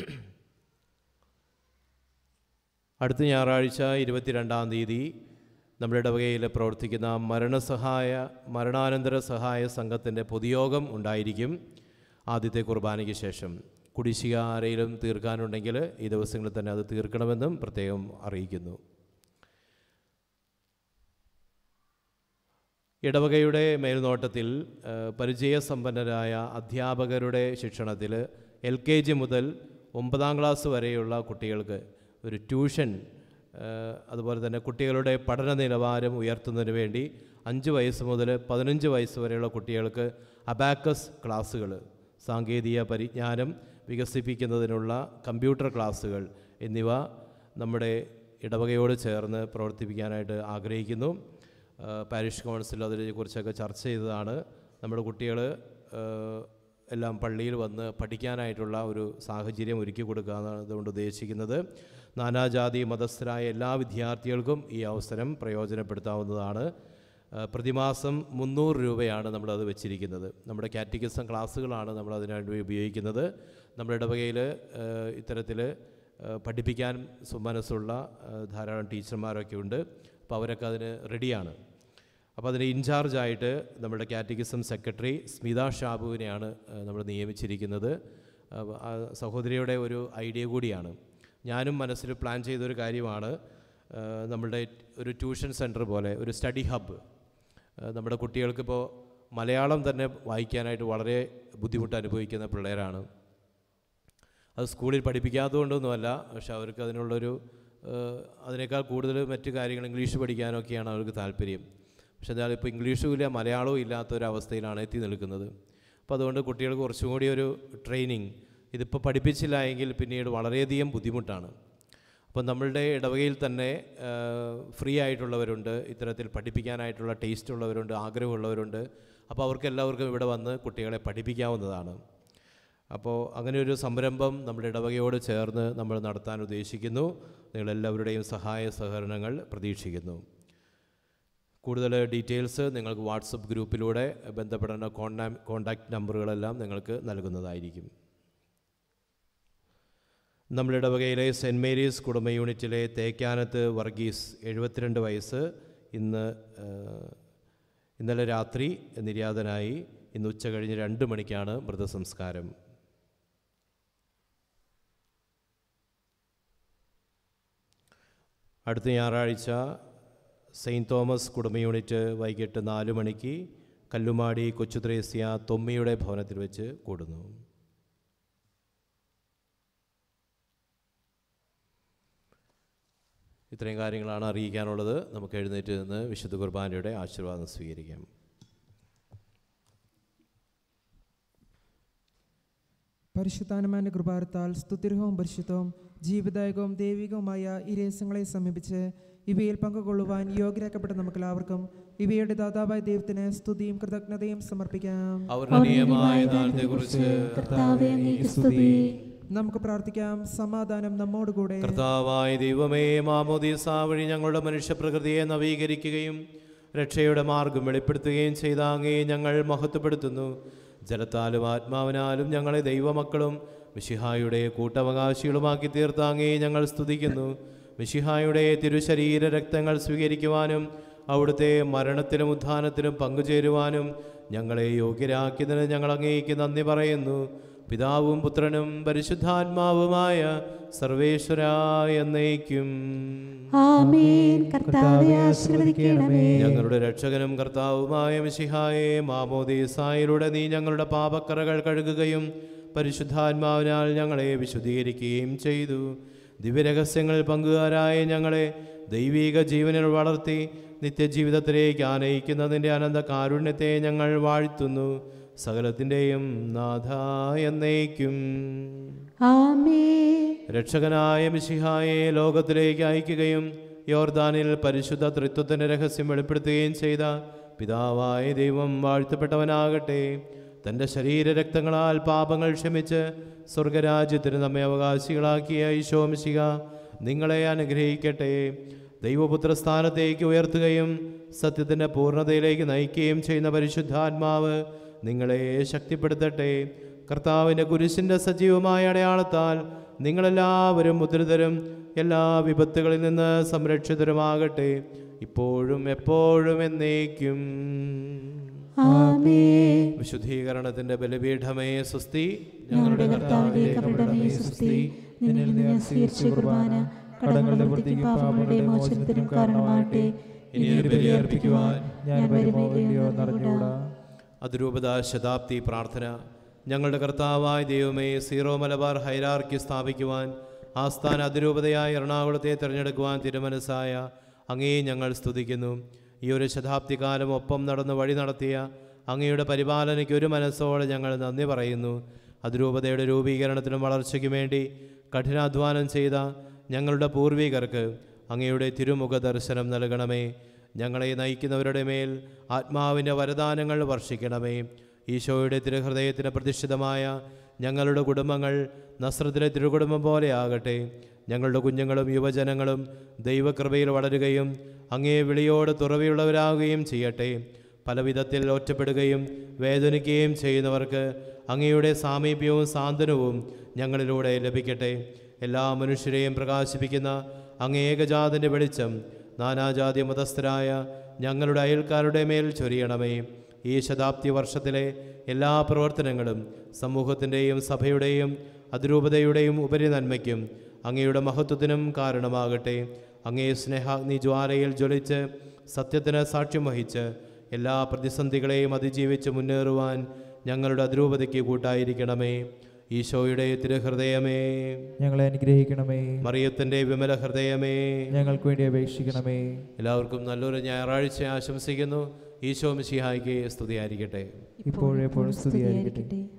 അടുത്ത ഞായറാഴ്ച ഇരുപത്തിരണ്ടാം തീയതി നമ്മുടെ ഇടവകയിൽ പ്രവർത്തിക്കുന്ന മരണസഹായ മരണാനന്തര സഹായ സംഘത്തിൻ്റെ പൊതുയോഗം ഉണ്ടായിരിക്കും ആദ്യത്തെ കുർബാനയ്ക്ക് ശേഷം കുടിശ്ശിക ആരെങ്കിലും തീർക്കാനുണ്ടെങ്കിൽ ഈ ദിവസങ്ങളിൽ തന്നെ അത് തീർക്കണമെന്നും പ്രത്യേകം അറിയിക്കുന്നു ഇടവകയുടെ മേൽനോട്ടത്തിൽ ആ, പരിചയസമ്പന്നരായ അധ്യാപകരുടെ ശിക്ഷണത്തിൽ എൽ കെ ജി മുതൽ ഒമ്പതാം ക്ലാസ് വരെയുള്ള കുട്ടികൾക്ക് ഒരു ട്യൂഷൻ ആ, അതുപോലെ തന്നെ കുട്ടികളുടെ പഠന നിലവാരം ഉയർത്തുന്നതിന് വേണ്ടി അഞ്ച് വയസ്സ് മുതൽ പതിനഞ്ച് വയസ്സ് വരെയുള്ള കുട്ടികൾക്ക് അബാക്കസ് ക്ലാസ്സുകൾ സാങ്കേതിക പരിജ്ഞാനം വികസിപ്പിക്കുന്നതിനുള്ള കമ്പ്യൂട്ടർ ക്ലാസ്സുകൾ എന്നിവ നമ്മുടെ ഇടവകയോട് ചേർന്ന് പ്രവർത്തിപ്പിക്കാനായിട്ട് ആഗ്രഹിക്കുന്നു ആ, പാരിഷ് കൗൺസിൽ അതിനെക്കുറിച്ചൊക്കെ ചർച്ച ചെയ്തതാണ് നമ്മുടെ കുട്ടികൾ എല്ലാം പള്ളിയിൽ വന്ന് പഠിക്കാനായിട്ടുള്ള ഒരു സാഹചര്യം ഒരുക്കി കൊടുക്കുക എന്നാണ് അതുകൊണ്ട് ഉദ്ദേശിക്കുന്നത് നാനാജാതി മതസ്ഥരായ എല്ലാ വിദ്യാർത്ഥികൾക്കും ഈ അവസരം പ്രയോജനപ്പെടുത്താവുന്നതാണ് ആ, പ്രതിമാസം മുന്നൂറ് രൂപയാണ് നമ്മളത് വെച്ചിരിക്കുന്നത് നമ്മുടെ കാറ്റഗിസം ക്ലാസ്സുകളാണ് നമ്മൾ അതിനുവേണ്ടി ഉപയോഗിക്കുന്നത് നമ്മുടെ ഇടവകയിൽ ഇത്തരത്തിൽ പഠിപ്പിക്കാൻ സുമനസ്സുള്ള ആ, ധാരാളം ടീച്ചർമാരൊക്കെ ഉണ്ട് അപ്പോൾ അവരൊക്കെ അതിന് റെഡിയാണ് അപ്പോൾ അതിന് ഇൻചാർജായിട്ട് നമ്മുടെ കാറ്റഗിസം സെക്രട്ടറി സ്മിത ഷാബുവിനെയാണ് നമ്മൾ നിയമിച്ചിരിക്കുന്നത് അപ്പോൾ ആ സഹോദരിയുടെ ഒരു ഐഡിയ കൂടിയാണ് ഞാനും മനസ്സിൽ പ്ലാൻ ചെയ്തൊരു കാര്യമാണ് ആ, നമ്മളുടെ ഒരു ട്യൂഷൻ സെൻറ്റർ പോലെ ഒരു സ്റ്റഡി ഹബ്ബ് നമ്മുടെ കുട്ടികൾക്കിപ്പോൾ മലയാളം തന്നെ വായിക്കാനായിട്ട് വളരെ ബുദ്ധിമുട്ട് അനുഭവിക്കുന്ന പിള്ളേരാണ് അത് സ്കൂളിൽ പഠിപ്പിക്കാത്തതുകൊണ്ടൊന്നുമല്ല പക്ഷെ അവർക്ക് അതിനുള്ളൊരു ഏഹ്, അതിനേക്കാൾ കൂടുതൽ മറ്റു കാര്യങ്ങൾ ഇംഗ്ലീഷ് പഠിക്കാനൊക്കെയാണ് അവർക്ക് താല്പര്യം പക്ഷെ എന്നാൽ ഇപ്പോൾ ഇംഗ്ലീഷും ഇല്ല മലയാളവും ഇല്ലാത്ത ഒരു അവസ്ഥയിലാണ് എത്തി നിൽക്കുന്നത് അപ്പോൾ അതുകൊണ്ട് കുട്ടികൾക്ക് കുറച്ചും കൂടി ഒരു ട്രെയിനിങ് ഇതിപ്പോൾ പഠിപ്പിച്ചില്ല എങ്കിൽ പിന്നീട് വളരെയധികം ബുദ്ധിമുട്ടാണ് അപ്പോൾ നമ്മളുടെ ഇടവകയിൽ തന്നെ ഫ്രീ ആയിട്ടുള്ളവരുണ്ട് ഇത്തരത്തിൽ പഠിപ്പിക്കാനായിട്ടുള്ള ടേസ്റ്റ് ഉള്ളവരുണ്ട് ആഗ്രഹമുള്ളവരുണ്ട് അപ്പോൾ അവർക്ക് എല്ലാവർക്കും ഇവിടെ വന്ന് കുട്ടികളെ പഠിപ്പിക്കാവുന്നതാണ് അപ്പോൾ അങ്ങനെ ഒരു സംരംഭം നമ്മുടെ ഇടവകയോട് ചേർന്ന് നമ്മൾ നടത്താൻ ഉദ്ദേശിക്കുന്നു നിങ്ങളെല്ലാവരുടെയും സഹായ സഹകരണങ്ങൾ പ്രതീക്ഷിക്കുന്നു കൂടുതൽ ഡീറ്റെയിൽസ് നിങ്ങൾക്ക് വാട്സപ്പ് ഗ്രൂപ്പിലൂടെ ബന്ധപ്പെടേണ്ട കോണ്ടാ കോണ്ടാക്റ്റ് നമ്പറുകളെല്ലാം നിങ്ങൾക്ക് നൽകുന്നതായിരിക്കും നമ്മുടെ ഇടവകയിലെ സെൻറ്റ് മേരീസ് കുടുംബ യൂണിറ്റിലെ തേക്കാനത്ത് വർഗീസ് എഴുപത്തിരണ്ട് വയസ്സ് ഇന്ന് ആ, ഇന്നലെ രാത്രി നിര്യാതനായി ഇന്ന് ഉച്ച കഴിഞ്ഞ് രണ്ട് മണിക്കാണ് മൃതസംസ്കാരം അടുത്ത ഞായറാഴ്ച സെയിൻറ്റ് തോമസ് കുടുംബ യൂണിറ്റ് വൈകിട്ട് നാല് മണിക്ക് കല്ലുമാടി കൊച്ചുത്രേസ്യ തൊമ്മിയുടെ ഭവനത്തിൽ വെച്ച് കൂടുന്നു ഇത്രയും കാര്യങ്ങളാണ് അറിയിക്കാനുള്ളത് നമുക്ക് എഴുന്നേറ്റ് നിന്ന് വിശുദ്ധ കുർബാനയുടെ ആശീർവാദം സ്വീകരിക്കാം പരിശുദ്ധാനമാൻ്റെ കൃപാരത്താൽ സ്തുതിർഹവും പരിശുദ്ധവും ജീവദായകവും ദൈവികവുമായ ഈ രഹസ്യങ്ങളെ സമീപിച്ച് ഇവയിൽ പങ്കുകൊള്ളുവാൻ യോഗ്യരാക്കപ്പെട്ട നമുക്കെല്ലാവർക്കും ഇവയുടെ ദാതാവായ ദൈവത്തിന് സ്തുതിയും കൃതജ്ഞതയും സമർപ്പിക്കാം അവർണ്ണനീയമായ ദാനത്തെക്കുറിച്ച് കർത്താവേ അങ്ങേക്ക് സ്തുതി നമുക്ക് പ്രാർത്ഥിക്കാം സമാധാനം നമ്മോടുകൂടെ കർത്താവായ ദൈവമേ മാമോദീസ വഴി ഞങ്ങളുടെ മനുഷ്യപ്രകൃതിയെ നവീകരിക്കുകയും രക്ഷയുടെ മാർഗം വെളിപ്പെടുത്തുകയും ചെയ്ത അങ്ങേ ഞങ്ങൾ മഹത്വപ്പെടുത്തുന്നു ജലത്താലും ആത്മാവിനാലും ഞങ്ങളെ ദൈവമക്കളും മിശിഹായുടെ കൂട്ടവകാശികളുമാക്കി തീർത്ത അങ്ങേ ഞങ്ങൾ സ്തുതിക്കുന്നു മിശിഹായുടെ തിരുശരീര രക്തങ്ങൾ സ്വീകരിക്കുവാനും അവിടുത്തെ മരണത്തിലും ഉത്ഥാനത്തിലും പങ്കുചേരുവാനും ഞങ്ങളെ യോഗ്യരാക്കിയതിന് ഞങ്ങൾ അങ്ങേക്ക് നന്ദി പറയുന്നു പിതാവും പുത്രനും പരിശുദ്ധാത്മാവുമായ സർവേശ്വരായ എന്നേക്കും ആമേൻ കർത്താവെ ആശീർവദിക്കണമേ ഞങ്ങളുടെ രക്ഷകനും കർത്താവുമായ മിശിഹായെ മാമോദീസായിലൂടെ നീ ഞങ്ങളുടെ പാപക്കറകൾ കഴുകുകയും പരിശുദ്ധാത്മാവിനാൽ ഞങ്ങളെ വിശുദ്ധീകരിക്കുകയും ചെയ്തു ദിവ്യരഹസ്യങ്ങളിൽ പങ്കുകാരായ ഞങ്ങളെ ദൈവീക ജീവനിൽ വളർത്തി നിത്യജീവിതത്തിലേക്ക് ആനയിക്കുന്നതിൻ്റെ അനന്ത കാരുണ്യത്തെ ഞങ്ങൾ വാഴ്ത്തുന്നു സകലത്തിൻ്റെയും നാഥ എന്നേക്കും ആമേൻ രക്ഷകനായ മിശിഹായെ ലോകത്തിലേക്ക് അയക്കുകയും യോർദാനിൽ പരിശുദ്ധ തൃത്വത്തിൻ്റെ രഹസ്യം വെളിപ്പെടുത്തുകയും ചെയ്ത പിതാവായ ദൈവം വാഴ്ത്തപ്പെട്ടവനാകട്ടെ തൻ്റെ ശരീരരക്തങ്ങളാൽ പാപങ്ങൾ ക്ഷമിച്ച് സ്വർഗരാജ്യത്തിന് നമ്മെ അവകാശികളാക്കിയ ഈശോ മിശിഹ നിങ്ങളെ അനുഗ്രഹിക്കട്ടെ ദൈവപുത്ര സ്ഥാനത്തേക്ക് ഉയർത്തുകയും സത്യത്തിൻ്റെ പൂർണ്ണതയിലേക്ക് നയിക്കുകയും ചെയ്യുന്ന പരിശുദ്ധാത്മാവ് നിങ്ങളെ ശക്തിപ്പെടുത്തട്ടെ കർത്താവിൻ്റെ കുരിശിൻ്റെ സജീവമായ അടയാളത്താൽ നിങ്ങളെല്ലാവരും മുദ്രിതരും എല്ലാ വിപത്തുകളിൽ നിന്ന് സംരക്ഷിതരുമാകട്ടെ ഇപ്പോഴും എപ്പോഴും എന്നേക്കും ആമേൻ വിശുദ്ധീകരണത്തിന്റെ ബലിപീഠമേ സുസ്തി ഞങ്ങളുടെ കർത്താവിന്റെ കപടമേ സുസ്തി നിന്നിൽ നിന്ന് ഞാൻ സ്വീകരിച്ച കുർബാന കടങ്ങളുടെ വൃത്തിക്കും പാപങ്ങളുടെ മോചനത്തിനും കാരണമാകട്ടെ ഇനി ഒരു ബലിയർപ്പിക്കുവാൻ ഞാൻ വരുമോ ഇല്ലയോ എന്നറിഞ്ഞുകൂടാ അതിരൂപത ശതാബ്ദി പ്രാർത്ഥന ഞങ്ങളുടെ കർത്താവായ ദൈവമേ സീറോ മലബാർ ഹൈരാർക്കി സ്ഥാപിക്കുവാൻ ആസ്ഥാന അതിരൂപതയായ എറണാകുളത്തെ തിരഞ്ഞെടുക്കുവാൻ തിരുമനസ്സായ അങ്ങേ ഞങ്ങൾ സ്തുതിക്കുന്നു ഈ ഒരു ശതാബ്ദി കാലം ഒപ്പം നടന്ന് വഴി നടത്തിയ അങ്ങയുടെ പരിപാലനയ്ക്ക് ഒരു മനസ്സോടെ ഞങ്ങൾ നന്ദി പറയുന്നു അതിരൂപതയുടെ രൂപീകരണത്തിനും വളർച്ചയ്ക്കും വേണ്ടി കഠിനാധ്വാനം ചെയ്ത ഞങ്ങളുടെ പൂർവികർക്ക് അങ്ങയുടെ തിരുമുഖ ദർശനം നൽകണമേ ഞങ്ങളെ നയിക്കുന്നവരുടെ മേൽ ആത്മാവിൻ്റെ വരദാനങ്ങൾ വർഷിക്കണമേ ഈശോയുടെ തിരുഹൃദയത്തിന് പ്രതിഷ്ഠിതമായ ഞങ്ങളുടെ കുടുംബങ്ങൾ നസ്രത്തിലെ തിരുകുടുംബം പോലെയാകട്ടെ ഞങ്ങളുടെ കുഞ്ഞുങ്ങളും യുവജനങ്ങളും ദൈവകൃപയിൽ വളരുകയും അങ്ങേ വിളിയോട് തുറവിയുള്ളവരാകുകയും ചെയ്യട്ടെ പല വിധത്തിൽ ഒറ്റപ്പെടുകയും വേദനിക്കുകയും ചെയ്യുന്നവർക്ക് അങ്ങയുടെ സാമീപ്യവും സാന്ത്വനവും ഞങ്ങളിലൂടെ ലഭിക്കട്ടെ എല്ലാ മനുഷ്യരെയും പ്രകാശിപ്പിക്കുന്ന അങ്ങ് ഏകജാതൻ്റെ വെളിച്ചം നാനാജാതി മതസ്ഥരായ ഞങ്ങളുടെ അയൽക്കാരുടെ മേൽ ചൊരിയണമേ ഈ ശതാബ്ദി വർഷത്തിലെ എല്ലാ പ്രവർത്തനങ്ങളും സമൂഹത്തിൻ്റെയും സഭയുടെയും അതിരൂപതയുടെയും ഉപരി നന്മയ്ക്കും അങ്ങയുടെ മഹത്വത്തിനും കാരണമാകട്ടെ അങ്ങേ സ്നേഹാഗ്നി ജ്വാലയിൽ ജ്വലിച്ച് സത്യത്തിന് സാക്ഷ്യം വഹിച്ച് എല്ലാ പ്രതിസന്ധികളെയും അതിജീവിച്ച് മുന്നേറുവാൻ ഞങ്ങളുടെ അതിരൂപതയ്ക്ക് കൂട്ടായിരിക്കണമേ ഈശോയുടെ തിരുഹൃദയമേ ഞങ്ങളെ അനുഗ്രഹിക്കണമേ മറിയത്തിൻ്റെ വിമല ഹൃദയമേ ഞങ്ങൾക്ക് വേണ്ടി അപേക്ഷിക്കണമേ എല്ലാവർക്കും നല്ലൊരു ഞായറാഴ്ച ആശംസിക്കുന്നു ഈശോ മിശിഹായിക്ക് സ്തുതിയായിരിക്കട്ടെ ഇപ്പോഴെപ്പോഴും സ്തുതിയായിരിക്കട്ടെ സ്തുതിയായിരിക്കട്ടെ